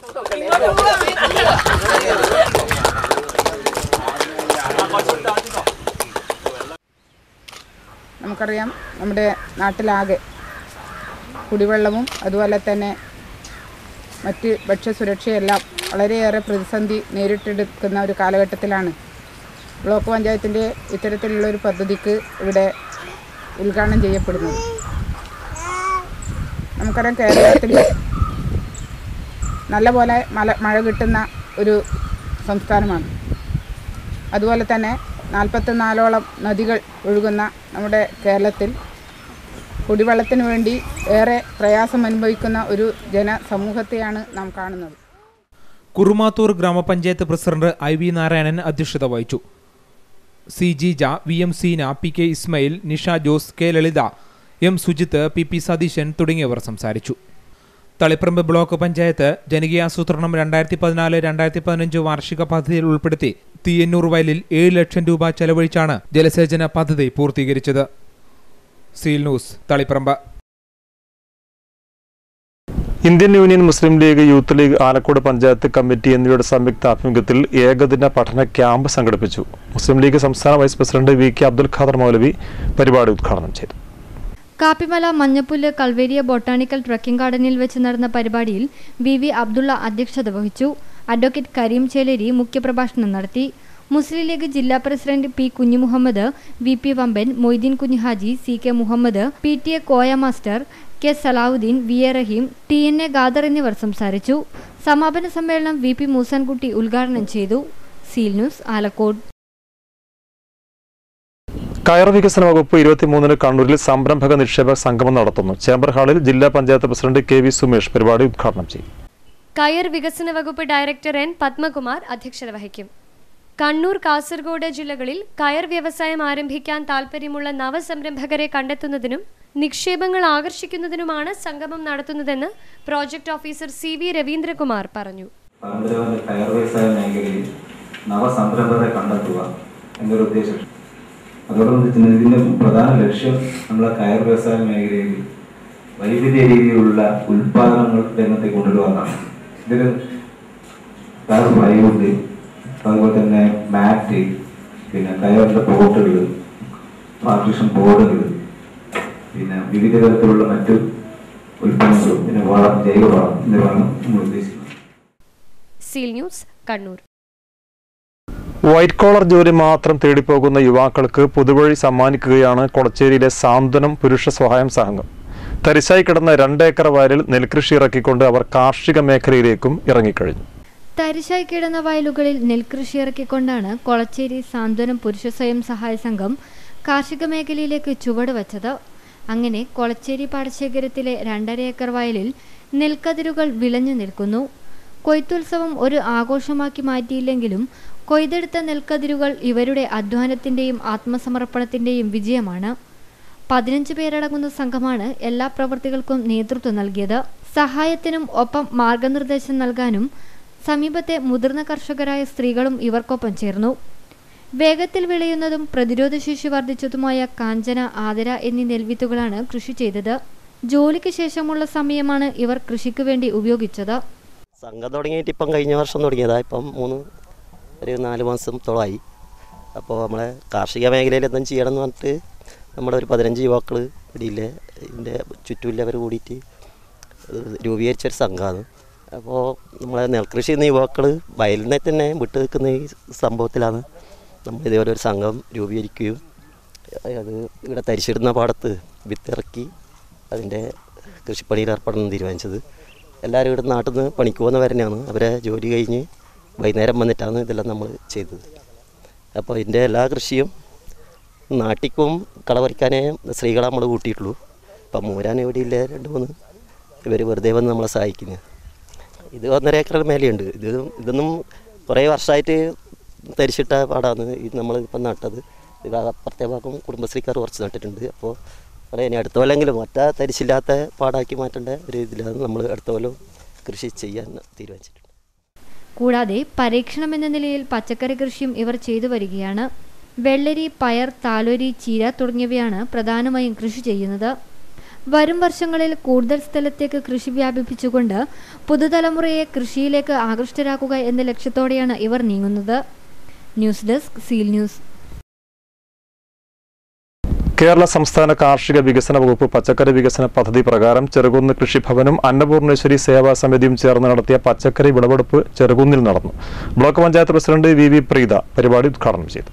നമുക്കറിയാം നമ്മുടെ നാട്ടിലാകെ കുടിവെള്ളവും അതുപോലെ തന്നെ മറ്റ് ഭക്ഷ്യസുരക്ഷയെല്ലാം വളരെയേറെ പ്രതിസന്ധി നേരിട്ടെടുക്കുന്ന ഒരു കാലഘട്ടത്തിലാണ് ബ്ലോക്ക് പഞ്ചായത്തിൻ്റെ ഇത്തരത്തിലുള്ള ഒരു പദ്ധതിക്ക് ഇവിടെ ഉദ്ഘാടനം ചെയ്യപ്പെടുന്നത് നമുക്കറിയാം കേരളത്തിൽ നല്ലപോലെ മല മഴ കിട്ടുന്ന ഒരു സംസ്ഥാനമാണ് അതുപോലെ തന്നെ നാൽപ്പത്തിനാലോളം നദികൾ ഒഴുകുന്ന നമ്മുടെ കേരളത്തിൽ കുടിവെള്ളത്തിന് വേണ്ടി ഏറെ പ്രയാസം അനുഭവിക്കുന്ന ഒരു ജനസമൂഹത്തെയാണ് നാം കാണുന്നത് കുറുമാത്തൂർ ഗ്രാമപഞ്ചായത്ത് പ്രസിഡന്റ് ഐ വി നാരായണൻ അധ്യക്ഷത വഹിച്ചു സി ജി ജ V M Seena P K Ismail Nisha Jose K Lalitha M Sujith P P Satheesan തുടങ്ങിയവർ സംസാരിച്ചു തളിപ്പറമ്പ് ബ്ലോക്ക് പഞ്ചായത്ത് ജനകീയാസൂത്രണം രണ്ടായിരത്തി പതിനാല് രണ്ടായിരത്തി പതിനഞ്ച് വാർഷിക പദ്ധതിയിൽ ഉൾപ്പെടുത്തി തീയന്നൂർ വയലിൽ ഏഴ് ലക്ഷം രൂപ ചെലവഴിച്ചാണ് ജലസേചന പദ്ധതി പൂർത്തീകരിച്ചത് Seal News Taliparamba Indian Union Muslim League Youth League Alakode panchayat committee എന്നിവയുടെ സംയുക്ത ആഭിമുഖ്യത്തിൽ ഏകദിന പഠന ക്യാമ്പ് സംഘടിപ്പിച്ചു മുസ്ലിം ലീഗ് സംസ്ഥാന vice president V K Abdul Khader Maulavi പരിപാടി ഉദ്ഘാടനം ചെയ്തു കാപ്പിമല മഞ്ഞപ്പുല്ല് കൽവേരിയ ബൊട്ടാണിക്കൽ ട്രക്കിംഗ് ഗാർഡനിൽ വെച്ച് നടന്ന പരിപാടിയിൽ വി വി അബ്ദുള്ള അധ്യക്ഷത വഹിച്ചു അഡ്വക്കേറ്റ് കരീം ചേലേരി മുഖ്യപ്രഭാഷണം നടത്തി മുസ്ലിം ലീഗ് ജില്ലാ president P Kunhimuhammed V P Vamban Moideen Kunhihaji C K Muhammed P T A Koya master K Salahuddin V A Raheem T N A Khader എന്നിവർ സംസാരിച്ചു സമാപന സമ്മേളനം വി പി മൂസൻകുട്ടി ഉദ്ഘാടനം ചെയ്തു സീൽ ന്യൂസ് ആലക്കോട് കയർ വികസന വകുപ്പ് ഇരുപത്തിമൂന്നിന് കണ്ണൂരിൽ സംരംഭക നിക്ഷേപ സംഗമം നടത്തുന്നു ചേംബർ ഹാളിൽ ജില്ലാ panchayat president K V Sumesh പരിപാടി ഉദ്ഘാടനം ചെയ്യും കയർ വികസന വകുപ്പ് ഡയറക്ടർ എൻ പത്മകുമാർ അധ്യക്ഷത വഹിക്കും കണ്ണൂർ കാസർഗോഡ് ജില്ലകളിൽ കയർ വ്യവസായം ആരംഭിക്കാൻ താൽപ്പര്യമുള്ള നവസംരംഭകരെ കണ്ടെത്തുന്നതിനും നിക്ഷേപങ്ങൾ ആകർഷിക്കുന്നതിനുമാണ് സംഗമം നടത്തുന്നതെന്ന് project officer C V Raveendrakumar പറഞ്ഞു പരമ്പരാഗത കയർ വ്യവസായ മേഖലയിൽ നവസംരംഭകരെ കണ്ടെത്തുക എന്നൊരു ഉദ്ദേശം അതോടൊപ്പം തന്നെ ഇതിന്റെ പ്രധാന ലക്ഷ്യം നമ്മളെ കയർ വ്യവസായ മേഖലയിൽ വൈവിധ്യ രീതിയിലുള്ള ഉൽപാദനങ്ങൾ രംഗത്തേക്ക് കൊണ്ടുവരുവാനാണ് ഇതിൽ കയർ പ്ലൈവുഡ് അതുപോലെ തന്നെ മാറ്റ് പിന്നെ കയറിന്റെ ബോട്ടുകൾ പാർട്ടീഷൻ ബോർഡുകൾ പിന്നെ വിവിധ തരത്തിലുള്ള മറ്റു ഉൽപ്പന്നങ്ങളും പിന്നെ വളം ജൈവവളം എന്നിവയാണ് നമ്മൾ ഉദ്ദേശിക്കുന്നത് Seal News Kannur white collar ജോലി മാത്രം തേടിപ്പോകുന്ന യുവാക്കൾക്ക് പുതുവഴി സമ്മാനിക്കുകയാണ് കൊളച്ചേരിയിലെ സാന്ത്വനം പുരുഷ സഹായം സംഘം തരിശായി കിടന്ന രണ്ടേക്കർ വയലിൽ നെൽകൃഷി ഇറക്കിക്കൊണ്ട് അവർ കാർഷിക മേഖലയിലേക്കും ഇറങ്ങിക്കഴിഞ്ഞു തരിശായി കിടന്ന വയലുകളിൽ നെൽകൃഷി ഇറക്കിക്കൊണ്ടാണ് കൊളച്ചേരി സാന്ത്വനം പുരുഷ സ്വയം സഹായ സംഘം കാർഷിക മേഖലയിലേക്ക് ചുവട് വച്ചത് അങ്ങനെ കൊളച്ചേരി പാടശേഖരത്തിലെ രണ്ടര ഏക്കർ വയലിൽ നെൽക്കതിരുകൾ വിളഞ്ഞു നിൽക്കുന്നു കൊയ്ത്തുത്സവം ഒരു ആഘോഷമാക്കി മാറ്റിയില്ലെങ്കിലും കൊയ്തെടുത്ത നെൽക്കതിരുകൾ ഇവരുടെ അധ്വാനത്തിന്റെയും ആത്മസമർപ്പണത്തിന്റെയും വിജയമാണ് പതിനഞ്ച് പേരടങ്ങുന്ന സംഘമാണ് എല്ലാ പ്രവൃത്തികൾക്കും നേതൃത്വം നൽകിയത് സഹായത്തിനും ഒപ്പം മാർഗനിർദ്ദേശം നൽകാനും സമീപത്തെ മുതിർന്ന കർഷകരായ സ്ത്രീകളും ഇവർക്കൊപ്പം ചേർന്നു വേഗത്തിൽ വിളയുന്നതും പ്രതിരോധശേഷി വർദ്ധിച്ചതുമായ കാഞ്ചന ആദര എന്നീ നെൽവിത്തുകളാണ് കൃഷി ചെയ്തത് ജോലിക്ക് ശേഷമുള്ള സമയമാണ് ഇവർ കൃഷിക്ക് വേണ്ടി ഉപയോഗിച്ചത് സംഘം തുടങ്ങിയിട്ട് ഇപ്പം കഴിഞ്ഞ വർഷം തുടങ്ങിയതാണ് ഇപ്പം മൂന്ന് ഒരു നാല് മാസത്തോളമായി അപ്പോൾ നമ്മളെ കാർഷിക മേഖലയിൽ എന്തും ചെയ്യണം എന്ന് പറഞ്ഞിട്ട് നമ്മുടെ ഒരു പതിനഞ്ച് യുവാക്കൾ ഇടയില്ലേ ഇതിൻ്റെ ചുറ്റുമില്ലവർ കൂടിയിട്ട് രൂപീകരിച്ചൊരു സംഘമാണ് അപ്പോൾ നമ്മളെ നെൽകൃഷി ചെയ്യുന്ന യുവാക്കൾ വയലിനെ തന്നെ വിട്ടു നിൽക്കുന്ന ഈ സംഭവത്തിലാണ് നമ്മൾ ഇതേപോലെ ഒരു സംഘം രൂപീകരിക്കുകയും അത് ഇവിടെ തരിച്ചിടുന്ന പാടത്ത് വിത്തിറക്കി അതിൻ്റെ കൃഷിപ്പണിയിൽ ഏർപ്പെടണം തീരുമാനിച്ചത് എല്ലാവരും ഇവിടെ നാട്ടിൽ നിന്ന് പണിക്ക് പോകുന്നവരെന്നെയാണ് അവരെ ജോലി കഴിഞ്ഞ് വൈകുന്നേരം വന്നിട്ടാണ് ഇതെല്ലാം നമ്മൾ ചെയ്തത് അപ്പോൾ ഇതിൻ്റെ എല്ലാ കൃഷിയും നാട്ടിക്കും കളപറിക്കാനേ സ്ത്രീകളെ നമ്മൾ കൂട്ടിയിട്ടുള്ളൂ അപ്പം മൂരാൻ എവിടെയില്ല രണ്ട് മൂന്ന് ഇവർ വെറുതെ വന്ന് നമ്മളെ സഹായിക്കുന്നത് ഇത് ഒന്നര ഏക്കർ മേലെയുണ്ട് ഇത് ഇതൊന്നും കുറേ വർഷമായിട്ട് തരിച്ചിട്ട പാടാണ് ഇത് നമ്മൾ ഇപ്പം നട്ടത് ഇത് അപ്പുറത്തെ ഭാഗം കുടുംബശ്രീക്കാർ കുറച്ച് നട്ടിട്ടുണ്ട് അപ്പോൾ പറയാം ഇനി അടുത്ത കൊല്ലെങ്കിലും മറ്റേ തരിച്ചില്ലാത്ത പാടാക്കി മാറ്റേണ്ട ഒരു ഇതിലാണ് നമ്മൾ അടുത്ത കൊല്ലം കൃഷി ചെയ്യാൻ തീരുമാനിച്ചിട്ടുണ്ട് കൂടാതെ പരീക്ഷണം എന്ന നിലയിൽ പച്ചക്കറി കൃഷിയും ഇവർ ചെയ്തു വരികയാണ് വെള്ളരി പയർ താലോരി ചീര തുടങ്ങിയവയാണ് പ്രധാനമായും കൃഷി ചെയ്യുന്നത് വരും വർഷങ്ങളിൽ കൂടുതൽ സ്ഥലത്തേക്ക് കൃഷി വ്യാപിപ്പിച്ചുകൊണ്ട് പുതുതലമുറയെ കൃഷിയിലേക്ക് ആകൃഷ്ടരാക്കുക എന്ന ലക്ഷ്യത്തോടെയാണ് ഇവർ നീങ്ങുന്നത് news desk seal News Kerala സംസ്ഥാന കാർഷിക വികസന വകുപ്പ് പച്ചക്കറി വികസന പദ്ധതി പ്രകാരം ചെറുകുന്ന് കൃഷിഭവനും അന്നപൂർണേശ്വരി സേവാ സമിതിയും ചേർന്ന് നടത്തിയ പച്ചക്കറി വിളവെടുപ്പ് ചെറുകുന്നിൽ നടന്നു block panchayat president V V Preetha പരിപാടി ഉദ്ഘാടനം ചെയ്തു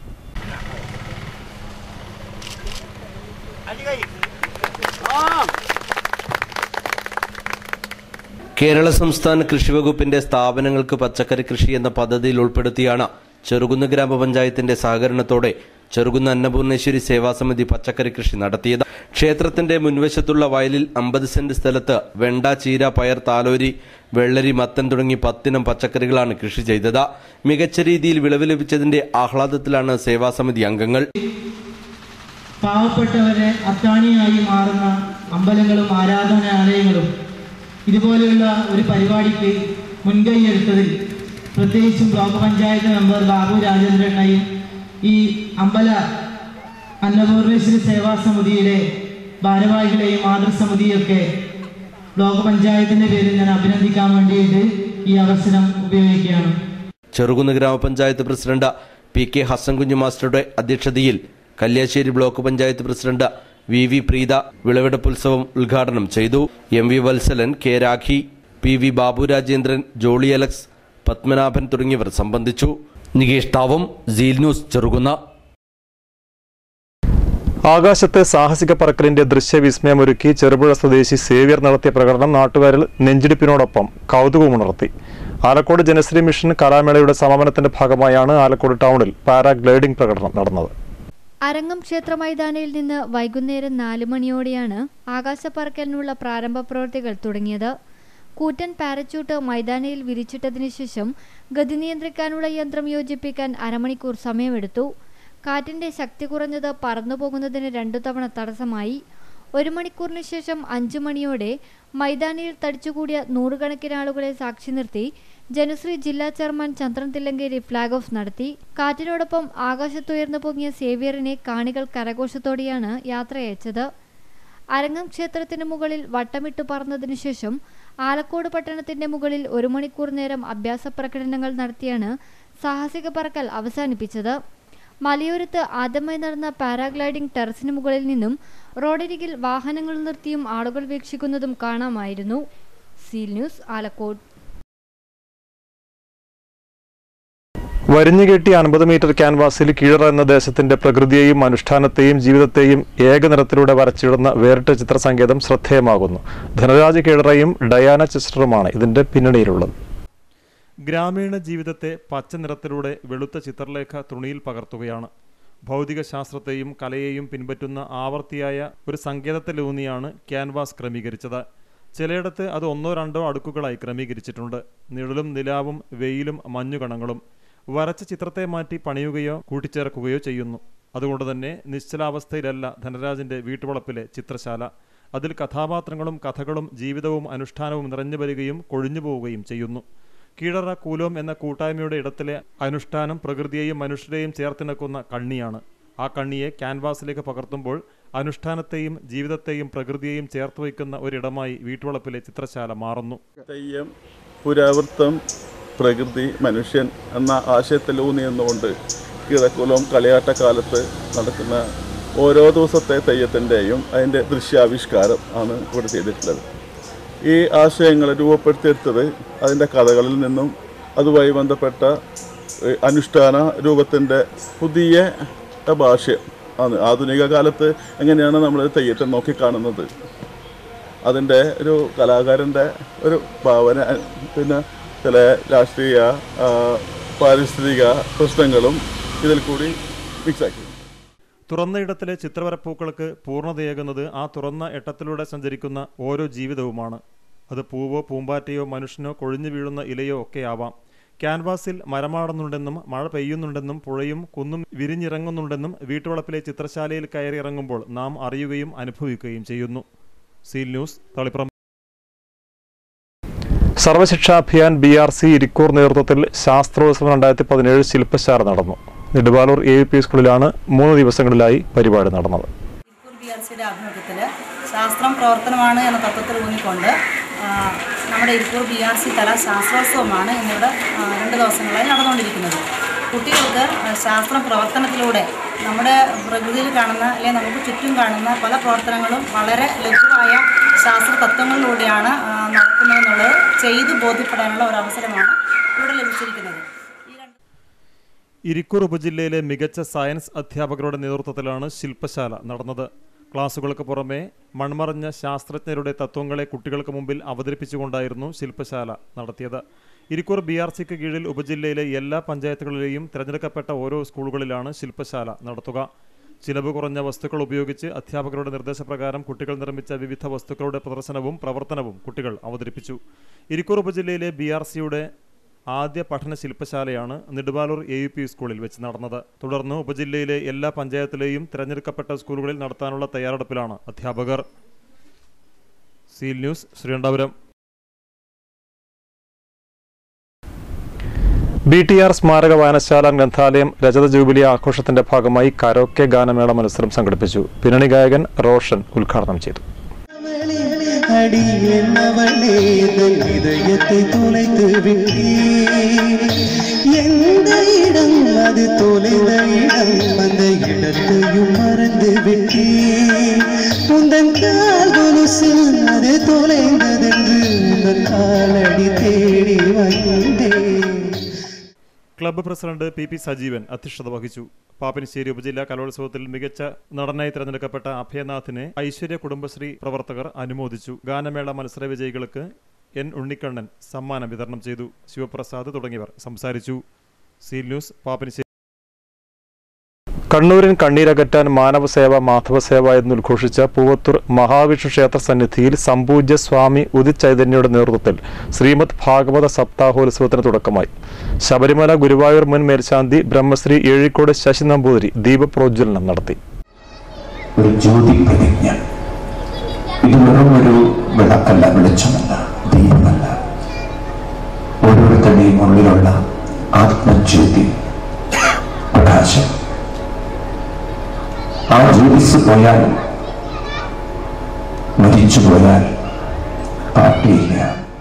കേരള സംസ്ഥാന കൃഷി വകുപ്പിന്റെ സ്ഥാപനങ്ങൾക്ക് പച്ചക്കറി കൃഷി എന്ന പദ്ധതിയിൽ ഉൾപ്പെടുത്തിയാണ് ചെറുകുന്ന് ഗ്രാമപഞ്ചായത്തിന്റെ സഹകരണത്തോടെ ചെറുകുന്ന് അന്നപൂർണേശ്വരി സേവാസമിതി പച്ചക്കറി കൃഷി നടത്തിയത് ക്ഷേത്രത്തിന്റെ മുൻവശത്തുള്ള വയലിൽ അമ്പത് സെന്റ് സ്ഥലത്ത് വെണ്ട ചീര പയർ താലോരി വെള്ളരി മത്തൻ തുടങ്ങി പത്തിനം പച്ചക്കറികളാണ് കൃഷി ചെയ്തത് മികച്ച രീതിയിൽ വിളവ് ലഭിച്ചതിന്റെ ആഹ്ലാദത്തിലാണ് സേവാസമിതി അംഗങ്ങൾ പാവപ്പെട്ടവരെ അത്താണിയായി മാറുന്ന അമ്പലങ്ങളും ആരാധനാലയങ്ങളും ഇതുപോലെയുള്ള ഒരു പരിപാടിക്ക് മുൻകൈയെടുത്തതിൽ പ്രത്യേകിച്ചും ബ്ലോക്ക് പഞ്ചായത്ത് മെമ്പർ ബാബു രാജേന്ദ്രനെയും ഈ അമ്പല അന്നപൂർണേശ്വരി സേവാ സമിതിയിലെ ഭാരവാഹികളെയും മാതൃസമിതിയൊക്കെ ബ്ലോക്ക് പഞ്ചായത്തിന്റെ പേരിൽ ഞാൻ അഭിനന്ദിക്കാൻ വേണ്ടിയിട്ട് ഈ അവസരം ഉപയോഗിക്കുകയാണ് ചെറുകുന്ന് ഗ്രാമപഞ്ചായത്ത് പ്രസിഡന്റ് പി കെ ഹസൻകുഞ്ഞു മാസ്റ്ററുടെ അധ്യക്ഷതയിൽ Kalliasseri block panchayat president V V Preetha വിളവെടുപ്പുത്സവം ഉദ്ഘാടനം ചെയ്തു M V Vatsalan K Rakhi P V Babu Rajendran Jolly Alex Padmanabhan തുടങ്ങിയവർ സംബന്ധിച്ചു നികേഷ് താവം സീൽ ന്യൂസ് ചെറുകുന്ന ആകാശത്ത് സാഹസിക പറക്കലിന്റെ ദൃശ്യവിസ്മയമൊരുക്കി ചെറുപുഴ സ്വദേശി സേവ്യർ നടത്തിയ പ്രകടനം നാട്ടുകാരിൽ നെഞ്ചിടിപ്പിനോടൊപ്പം കൗതുകമുണർത്തി ആലക്കോട് ജനശ്രീ മിഷൻ കലാമേളയുടെ സമാപനത്തിന്റെ ഭാഗമായാണ് ആലക്കോട് ടൗണിൽ പാരാഗ്ലൈഡിംഗ് പ്രകടനം നടന്നത് അരങ്ങം ക്ഷേത്ര മൈതാനിയിൽ നിന്ന് വൈകുന്നേരം നാല് മണിയോടെയാണ് ആകാശപ്പറക്കലിനുള്ള പ്രാരംഭ പ്രവൃത്തികൾ തുടങ്ങിയത് കൂറ്റൻ പാരച്യൂട്ട് മൈതാനിയിൽ വിരിച്ചിട്ടതിനു ശേഷം ഗതി നിയന്ത്രിക്കാനുള്ള യന്ത്രം യോജിപ്പിക്കാൻ അരമണിക്കൂർ സമയമെടുത്തു കാറ്റിന്റെ ശക്തി കുറഞ്ഞത് പറന്നു പോകുന്നതിന് രണ്ടു തവണ തടസ്സമായി ഒരു മണിക്കൂറിന് ശേഷം അഞ്ചു മണിയോടെ മൈതാനിയിൽ തടിച്ചുകൂടിയ നൂറുകണക്കിന് ആളുകളെ സാക്ഷി നിർത്തി ജനശ്രീ ജില്ലാ chairman Chandran Thillankeri flag off നടത്തി കാറ്റിനോടൊപ്പം ആകാശത്തുയർന്നു പൊങ്ങിയ സേവ്യറിനെ കാണികൾ കരഘോഷത്തോടെയാണ് യാത്രയച്ചത് അരങ്ങം ക്ഷേത്രത്തിന് മുകളിൽ വട്ടമിട്ട് പറന്നതിനു ശേഷം ആലക്കോട് പട്ടണത്തിന്റെ മുകളിൽ ഒരു മണിക്കൂർ നേരം അഭ്യാസ പ്രകടനങ്ങൾ നടത്തിയാണ് സാഹസിക പറക്കൽ അവസാനിപ്പിച്ചത് മലയോരത്ത് ആദ്യമായി നടന്ന പാരാഗ്ലൈഡിംഗ് ടെറസിന് മുകളിൽ നിന്നും റോഡരികിൽ വാഹനങ്ങൾ നിർത്തിയും ആളുകൾ വീക്ഷിക്കുന്നതും കാണാമായിരുന്നു സീൽ ന്യൂസ് ആലക്കോട് വരിഞ്ഞുകെട്ടി അൻപത് മീറ്റർ ക്യാൻവാസിൽ കീഴറ എന്ന ദേശത്തിന്റെ പ്രകൃതിയെയും അനുഷ്ഠാനത്തെയും ജീവിതത്തെയും ഏകനിറത്തിലൂടെ വരച്ചിടുന്ന വേറിട്ട ചിത്രസങ്കേതം ശ്രദ്ധേയമാകുന്നു ധനരാജ് കീഴറയും ഡയാന ചെസ്റ്ററുമാണ് ഇതിന്റെ പിന്നണിയിലുള്ളത് ഗ്രാമീണ ജീവിതത്തെ പച്ച നിറത്തിലൂടെ വെളുത്ത ചിത്രലേഖ തുണിയിൽ പകർത്തുകയാണ് ഭൗതിക ശാസ്ത്രത്തെയും കലയെയും പിൻപറ്റുന്ന ആവർത്തിയായ ഒരു സങ്കേതത്തിലൂന്നിയാണ് ക്യാൻവാസ് ക്രമീകരിച്ചത് ചിലയിടത്ത് അത് ഒന്നോ രണ്ടോ അടുക്കുകളായി ക്രമീകരിച്ചിട്ടുണ്ട് നിഴലും നിലാവും വെയിലും മഞ്ഞുകണങ്ങളും വരച്ച ചിത്രത്തെ മാറ്റി പണിയുകയോ കൂട്ടിച്ചേർക്കുകയോ ചെയ്യുന്നു അതുകൊണ്ട് തന്നെ നിശ്ചലാവസ്ഥയിലല്ല ധനരാജിന്റെ വീട്ടുവളപ്പിലെ ചിത്രശാല അതിൽ കഥാപാത്രങ്ങളും കഥകളും ജീവിതവും അനുഷ്ഠാനവും നിറഞ്ഞു വരികയും കൊഴിഞ്ഞു പോവുകയും ചെയ്യുന്നു കീഴറ കൂലോം എന്ന കൂട്ടായ്മയുടെ ഇടത്തിലെ അനുഷ്ഠാനം പ്രകൃതിയെയും മനുഷ്യരെയും ചേർത്തിണക്കുന്ന കണ്ണിയാണ് ആ കണ്ണിയെ ക്യാൻവാസിലേക്ക് പകർത്തുമ്പോൾ അനുഷ്ഠാനത്തെയും ജീവിതത്തെയും പ്രകൃതിയെയും ചേർത്ത് വയ്ക്കുന്ന ഒരിടമായി വീട്ടുവളപ്പിലെ ചിത്രശാല മാറുന്നു തെയ്യം പുരാവൃത്തം പ്രകൃതി മനുഷ്യൻ എന്ന ആശയത്തിലൂന്നി നിന്നുകൊണ്ട് കിഴക്കുലം കളിയാട്ടക്കാലത്ത് നടക്കുന്ന ഓരോ ദിവസത്തെ തെയ്യത്തിൻ്റെയും അതിൻ്റെ ദൃശ്യാവിഷ്കാരം ആണ് ഇവിടെ ചെയ്തിട്ടുള്ളത് ഈ ആശയങ്ങൾ രൂപപ്പെടുത്തിയെടുത്തത് അതിൻ്റെ കഥകളിൽ നിന്നും അതുമായി ബന്ധപ്പെട്ട ഏഹ്, അനുഷ്ഠാന രൂപത്തിൻ്റെ പുതിയ ഭാഷ്യം ആണ് ആധുനിക കാലത്ത് എങ്ങനെയാണ് നമ്മൾ തെയ്യത്തെ നോക്കിക്കാണുന്നത് അതിൻ്റെ ഒരു കലാകാരൻ്റെ ഒരു ഭാവന അഹ് പിന്നെ ചില രാഷ്ട്രീയ ആ, പാരിസ്ഥിതിക പ്രശ്നങ്ങളും ഇതിൽ കൂടി മിക്സാക്കി തുറന്ന ഇടത്തിലെ ചിത്രവരപ്പൂക്കൾക്ക് പൂർണ്ണതയേകുന്നത് ആ തുറന്ന എട്ടത്തിലൂടെ സഞ്ചരിക്കുന്ന ഓരോ ജീവിതവുമാണ് അത് പൂവോ പൂമ്പാറ്റയോ മനുഷ്യനോ കൊഴിഞ്ഞു വീഴുന്ന ഇലയോ ഒക്കെ ആവാം ക്യാൻവാസിൽ മരമാടുന്നുണ്ടെന്നും മഴ പെയ്യുന്നുണ്ടെന്നും പുഴയും കുന്നും വിരിഞ്ഞിറങ്ങുന്നുണ്ടെന്നും വീട്ടുവളപ്പിലെ ചിത്രശാലയിൽ കയറി ഇറങ്ങുമ്പോൾ നാം അറിയുകയും അനുഭവിക്കുകയും ചെയ്യുന്നു സീൽ ന്യൂസ് തളിപ്പുറം Sarva Shiksha Abhiyan B R C Irikkur നേതൃത്വത്തിൽ ശാസ്ത്രോത്സവം രണ്ടായിരത്തി പതിനേഴ് ശില്പശാല നടന്നു നെടുമ്പാലൂർ എ യു പി സ്കൂളിലാണ് മൂന്ന് ദിവസങ്ങളിലായി പരിപാടി നടന്നത് ബി ആർ സിയുടെ ആഭിമുഖ്യത്തിൽ ശാസ്ത്രം പ്രവർത്തനമാണ് എന്ന തത്വത്തിൽ ഊന്നിക്കൊണ്ട് ആ, നമ്മുടെ ഇരിക്കൂർ ബി ആർ സി തല ശാസ്ത്രോത്സവമാണ് ഇന്നിവിടെ ആ, രണ്ട് ദിവസങ്ങളായി നടന്നുകൊണ്ടിരിക്കുന്നത് കുട്ടികൾക്ക് ആ, ശാസ്ത്രം പ്രവർത്തനത്തിലൂടെ നമ്മുടെ പ്രകൃതിയിൽ കാണുന്ന അല്ലെങ്കിൽ നമുക്ക് ചുറ്റും കാണുന്ന പല പ്രവർത്തനങ്ങളും വളരെ ലഘുവായ ശാസ്ത്ര തത്വങ്ങളിലൂടെയാണ് ആ, നടക്കുന്നതെന്നുള്ളത് ചെയ്തു ബോധ്യപ്പെടാനുള്ള ഒരു അവസരമാണ് ഇവിടെ ലഭിച്ചിരിക്കുന്നത് ഇരിക്കൂർ ഉപജില്ലയിലെ മികച്ച സയൻസ് അധ്യാപകരുടെ നേതൃത്വത്തിലാണ് ശില്പശാല നടന്നത് ക്ലാസുകൾക്ക് പുറമെ മൺമറഞ്ഞ ശാസ്ത്രജ്ഞരുടെ തത്വങ്ങളെ കുട്ടികൾക്ക് മുമ്പിൽ അവതരിപ്പിച്ചുകൊണ്ടായിരുന്നു ശില്പശാല നടത്തിയത് ഇരിക്കൂർ ബി ആർ സിക്ക് കീഴിൽ ഉപജില്ലയിലെ എല്ലാ പഞ്ചായത്തുകളിലെയും തിരഞ്ഞെടുക്കപ്പെട്ട ഓരോ സ്കൂളുകളിലാണ് ശില്പശാല നടത്തുക ചിലവ് കുറഞ്ഞ വസ്തുക്കൾ ഉപയോഗിച്ച് അധ്യാപകരുടെ നിർദ്ദേശപ്രകാരം കുട്ടികൾ നിർമ്മിച്ച വിവിധ വസ്തുക്കളുടെ പ്രദർശനവും പ്രവർത്തനവും കുട്ടികൾ അവതരിപ്പിച്ചു ഇരിക്കൂർ ഉപജില്ലയിലെ ബി ആർ സിയുടെ ആദ്യ പഠന ശില്പശാലയാണ് നെടുമ്പാലൂർ എ യു പി സ്കൂളിൽ വെച്ച് നടന്നത് തുടർന്ന് ഉപജില്ലയിലെ എല്ലാ പഞ്ചായത്തിലെയും തിരഞ്ഞെടുക്കപ്പെട്ട സ്കൂളുകളിൽ നടത്താനുള്ള തയ്യാറെടുപ്പിലാണ് അധ്യാപകർ Seal News Sreekandapuram B T R സ്മാരക വായനശാല ഗ്രന്ഥാലയം രജത ജൂബിലി ആഘോഷത്തിന്റെ ഭാഗമായി കരോക്കെ ഗാനമേള മത്സരം സംഘടിപ്പിച്ചു പിന്നണി ഗായകൻ റോഷൻ ഉദ്ഘാടനം ചെയ്തു அடியவளேது இதயத்தை தொலைத்து விட்டே எந்த இடம் அது தொலைந்த இடம் அந்த இடத்தையும் மறந்து விட்டே உந்தன் கால் கொலுசில் அது தொலைந்ததென்று உந்தன் காலடி தேடி வந்தேன் club president P P Sajeevan അധ്യക്ഷത വഹിച്ചു പാപ്പനശ്ശേരി ഉപജില്ലാ കലോത്സവത്തിൽ മികച്ച നടനായി തിരഞ്ഞെടുക്കപ്പെട്ട അഭയനാഥിനെ ഐശ്വര്യ കുടുംബശ്രീ പ്രവർത്തകർ അനുമോദിച്ചു ഗാനമേള മത്സര വിജയികൾക്ക് എൻ ഉണ്ണിക്കണ്ണൻ സമ്മാനം വിതരണം ചെയ്തു ശിവപ്രസാദ് തുടങ്ങിയവർ സംസാരിച്ചു സീൽ ന്യൂസ് പാപ്പനശ്ശേരി കണ്ണൂരിൻ കണ്ണീരകറ്റാൻ മാനവസേവ മാധവസേവ എന്ന് ഉദ്ഘോഷിച്ച പൂവത്തൂർ മഹാവിഷ്ണു ക്ഷേത്ര സന്നിധിയിൽ സംപൂജ്യ സ്വാമി ഉദിത് ചൈതന്യയുടെ നേതൃത്വത്തിൽ ശ്രീമദ് ഭാഗവത സപ്താഹോത്സവത്തിന് തുടക്കമായി ശബരിമല ഗുരുവായൂർ മുൻ മേൽശാന്തി ബ്രഹ്മശ്രീ ഏഴിക്കോട് ശശി നമ്പൂതിരി ദീപപ്രോജ്വലനം നടത്തി ഒരു ജ്യോതി പ്രതിജ്ഞ ഇത് വെറും ഒരു വിളക്കല്ല വെളിച്ചമല്ല ദീപമല്ല ഓരോരുത്തരുടെയും ഉള്ളിലുള്ള ആത്മജ്യോതി പ്രകാശം ആ ജ്യോതിസ് പോയാൽ മരിച്ചു പോയാൽ പാർട്ടിയില്ല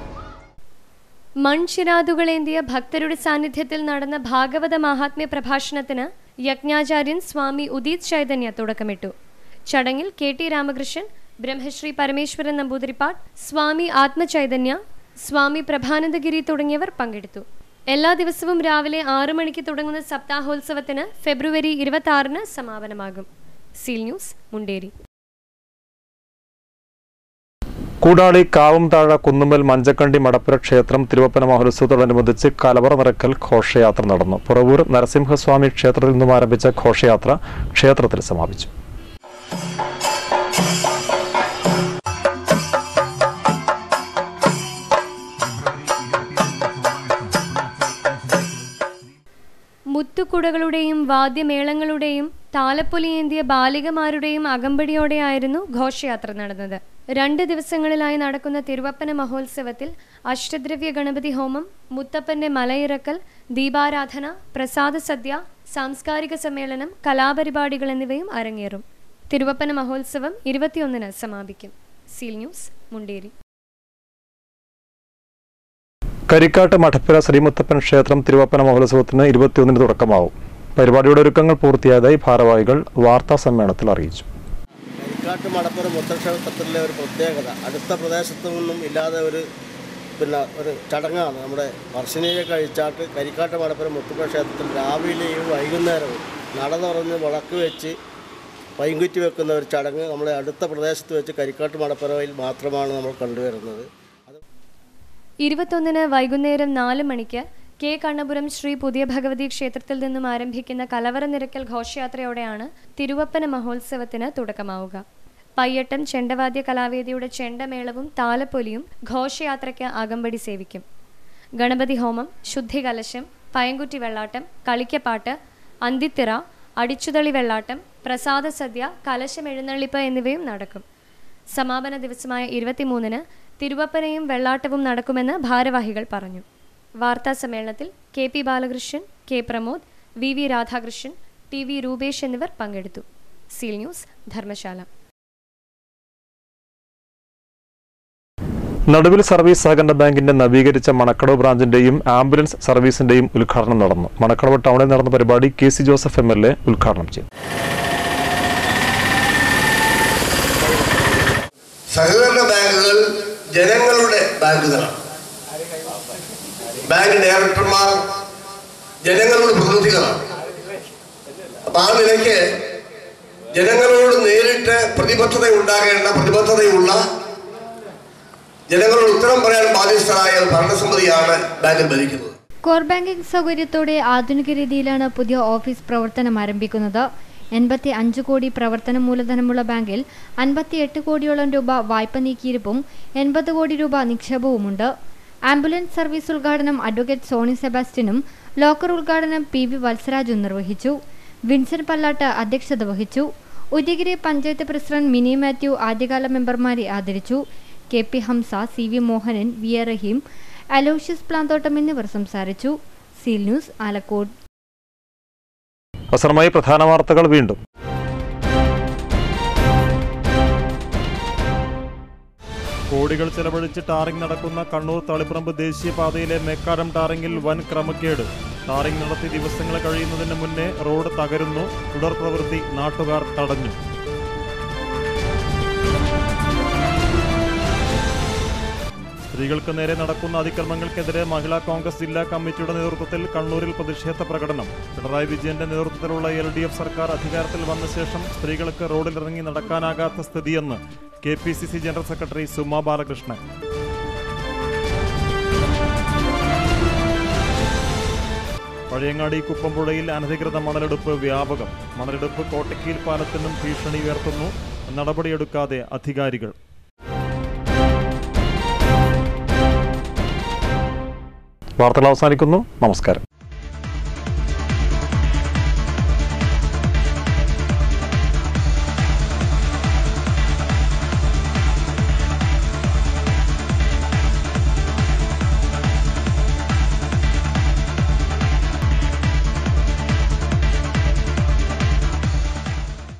മൺചിരാതുകളേന്തിയ ഭക്തരുടെ സാന്നിധ്യത്തിൽ നടന്ന ഭാഗവത മാഹാത്മ്യ പ്രഭാഷണത്തിന് യജ്ഞാചാര്യൻ സ്വാമി ഉദിത് ചൈതന്യ തുടക്കമിട്ടു ചടങ്ങിൽ കെ ടി രാമകൃഷ്ണൻ ബ്രഹ്മശ്രീ പരമേശ്വരൻ നമ്പൂതിരിപ്പാട് സ്വാമി ആത്മചൈതന്യ സ്വാമി പ്രഭാനന്ദഗിരി തുടങ്ങിയവർ പങ്കെടുത്തു എല്ലാ ദിവസവും രാവിലെ ആറു മണിക്ക് തുടങ്ങുന്ന സപ്താഹോത്സവത്തിന് ഫെബ്രുവരി ഇരുപത്തി ആറിന് സമാപനമാകും സീൽ ന്യൂസ് മുണ്ടേരി കൂടാളി കാവുംതാഴ കുന്നുമ്മൽ മഞ്ചക്കണ്ടി മടപ്പുര ക്ഷേത്രം തിരുവപ്പന മഹോത്സവത്തോടനുബന്ധിച്ച് കലവറ നിറക്കൽ ഘോഷയാത്ര നടന്നു പുറവൂർ നരസിംഹസ്വാമി ക്ഷേത്രത്തിൽ നിന്നും ആരംഭിച്ച ഘോഷയാത്ര ക്ഷേത്രത്തിൽ സമാപിച്ചു മുത്തുകുടകളുടെയും വാദ്യമേളങ്ങളുടെയും താലപ്പൊലിയേന്തിയ ബാലികമാരുടെയും അകമ്പടിയോടെയായിരുന്നു ഘോഷയാത്ര നടന്നത് രണ്ട് ദിവസങ്ങളിലായി നടക്കുന്ന തിരുവപ്പന മഹോത്സവത്തിൽ അഷ്ടദ്രവ്യ ഗണപതി ഹോമം മുത്തപ്പന്റെ മലയിറക്കൽ ദീപാരാധന പ്രസാദ സദ്യ സാംസ്കാരിക സമ്മേളനം കലാപരിപാടികൾ എന്നിവയും അരങ്ങേറും തിരുവപ്പന മഹോത്സവം ഇരുപത്തിയൊന്നിന് സമാപിക്കും സീൽ ന്യൂസ് മുണ്ടേരി കരിക്കാട്ട് മഠപ്പുര ശ്രീമുത്തപ്പൻ ക്ഷേത്രം തിരുവപ്പന മഹോത്സവത്തിന് ഇരുപത്തിയൊന്നിന് തുടക്കമാവും പരിപാടിയുടെ ഒരുക്കങ്ങൾ പൂർത്തിയായതായി ഭാരവാഹികൾ വാർത്താ സമ്മേളനത്തിൽ അറിയിച്ചു കരിക്കാട്ട് മടപ്പുറം മുത്തക്ഷേത്രത്തിലെ ഒരു പ്രത്യേകത അടുത്ത പ്രദേശത്തു നിന്നും ഇല്ലാതെ ഒരു പിന്നെ ഒരു ചടങ്ങാണ് നമ്മുടെ വർഷനീയ കഴിച്ചാട്ട് കരിക്കാട്ട് മടപ്പുറം മുത്തപ്പ ക്ഷേത്രത്തിൽ രാവിലെയും വൈകുന്നേരവും നട തുറന്ന് വിളക്ക് വെച്ച് പൈങ്കുറ്റി വെക്കുന്ന ഒരു ചടങ്ങ് നമ്മുടെ അടുത്ത പ്രദേശത്ത് വെച്ച് കരിക്കാട്ട് മടപ്പുറയിൽ മാത്രമാണ് നമ്മൾ കണ്ടുവരുന്നത് ഇരുപത്തൊന്നിന് വൈകുന്നേരം നാല് മണിക്ക് കെ കണ്ണപുരം ശ്രീ പുതിയ ഭഗവതി ക്ഷേത്രത്തിൽ നിന്നും ആരംഭിക്കുന്ന കലവറ നിരക്കൽ ഘോഷയാത്രയോടെയാണ് തിരുവപ്പന മഹോത്സവത്തിന് തുടക്കമാവുക പയ്യട്ടം ചെണ്ടവാദ്യ കലാവേദിയുടെ ചെണ്ടമേളവും താലപ്പൊലിയും ഘോഷയാത്രയ്ക്ക് അകമ്പടി സേവിക്കും ഗണപതി ഹോമം ശുദ്ധികലശം പയങ്കുറ്റി വെള്ളാട്ടം കളിക്കപ്പാട്ട് അന്തിത്തിറ അടിച്ചുതളി വെള്ളാട്ടം പ്രസാദ സദ്യ കലശം എഴുന്നള്ളിപ്പ് എന്നിവയും നടക്കും സമാപന ദിവസമായ ഇരുപത്തിമൂന്നിന് തിരുവപ്പനയും വെള്ളാട്ടവും നടക്കുമെന്ന് ഭാരവാഹികൾ പറഞ്ഞു വാർത്താ സമ്മേളനത്തിൽ K P Balakrishnan K Pramod V V Radhakrishnan T V Rupesh എന്നിവർ പങ്കെടുത്തു സീൽ ന്യൂസ് ധർമ്മശാല നടുവിൽ സർവീസ് സഹകരണ ബാങ്കിന്റെ നവീകരിച്ച മണക്കടവ് ബ്രാഞ്ചിന്റെയും ആംബുലൻസ് സർവീസിന്റെയും ഉദ്ഘാടനം നടന്നു മണക്കടവ് ടൗണിൽ നടന്ന പരിപാടി K C Joseph M L A ഉദ്ഘാടനം ചെയ്തു സഹകരണ ബാങ്കുകൾ ജനങ്ങളുടെ ബാങ്കുകളാണ് ബാങ്ക് ഡയറക്ടർമാർ ജനങ്ങളുടെ പ്രതിനിധികളാണ് അപ്പൊ ആ നിലയ്ക്ക് ജനങ്ങളോട് നേരിട്ട് പ്രതിബദ്ധത ഉണ്ടാകേണ്ട പ്രതിബദ്ധതയുള്ള ജനങ്ങളോട് ഉത്തരം പറയാൻ ബാധ്യസ്ഥരായ ഒരു ഭരണസമിതിയാണ് ബാങ്കിൽ ഭരിക്കുന്നത് കോർ ബാങ്കിംഗ് സൗകര്യത്തോടെ ആധുനിക രീതിയിലാണ് പുതിയ ഓഫീസ് പ്രവർത്തനം ആരംഭിക്കുന്നത് എൺപത്തി അഞ്ച് കോടി പ്രവർത്തന മൂലധനമുള്ള ബാങ്കിൽ അൻപത്തിയെട്ട് കോടിയോളം രൂപ വായ്പ നീക്കിയിരിപ്പും എൺപത് കോടി രൂപ നിക്ഷേപവുമുണ്ട് ആംബുലൻസ് സർവീസ് ഉദ്ഘാടനം അഡ്വക്കേറ്റ് സോണി സെബാസ്റ്റ്യനും ലോക്കർ ഉദ്ഘാടനം പി വി വത്സരാജും നിർവഹിച്ചു വിൻസെന്റ് പല്ലാട്ട് അധ്യക്ഷത വഹിച്ചു Udayagiri panchayat president Mini Mathew ആദ്യകാല മെമ്പർമാരെ ആദരിച്ചു K P Hamsa C V Mohanan V A Raheem Aloysius Planthottam എന്നിവർ സംസാരിച്ചു സീൽ ന്യൂസ് ആലക്കോട് അവസരമായി പ്രധാന വാർത്തകൾ വീണ്ടും കോടികൾ ചെലവഴിച്ച് ടാറിംഗ് നടക്കുന്ന കണ്ണൂർ തളിപ്പറമ്പ് ദേശീയപാതയിലെ മെക്കാടം ടാറിംഗിൽ വൻ ക്രമക്കേട് ടാറിംഗ് നടത്തി ദിവസങ്ങൾ കഴിയുന്നതിന് മുന്നേ റോഡ് തകരുന്നു തുടർ പ്രവൃത്തി നാട്ടുകാർ തടഞ്ഞു സ്ത്രീകൾക്ക് നേരെ നടക്കുന്ന അതിക്രമങ്ങൾക്കെതിരെ മഹിളാ കോൺഗ്രസ് ജില്ലാ കമ്മിറ്റിയുടെ നേതൃത്വത്തിൽ കണ്ണൂരിൽ പ്രതിഷേധ പ്രകടനം പിണറായി വിജയന്റെ നേതൃത്വത്തിലുള്ള എൽ ഡി എഫ് സർക്കാർ അധികാരത്തിൽ വന്ന ശേഷം സ്ത്രീകൾക്ക് റോഡിലിറങ്ങി നടക്കാനാകാത്ത സ്ഥിതിയെന്ന് K P C C general secretary Suma Balakrishnan Pazhayangadi കുപ്പമ്പുഴയിൽ അനധികൃത മണലെടുപ്പ് വ്യാപകം മണലെടുപ്പ് കോട്ടക്കീൽ പാലത്തിനും ഭീഷണി ഉയർത്തുന്നു നടപടിയെടുക്കാതെ അധികാരികൾ വാർത്തകൾ അവസാനിക്കുന്നു നമസ്കാരം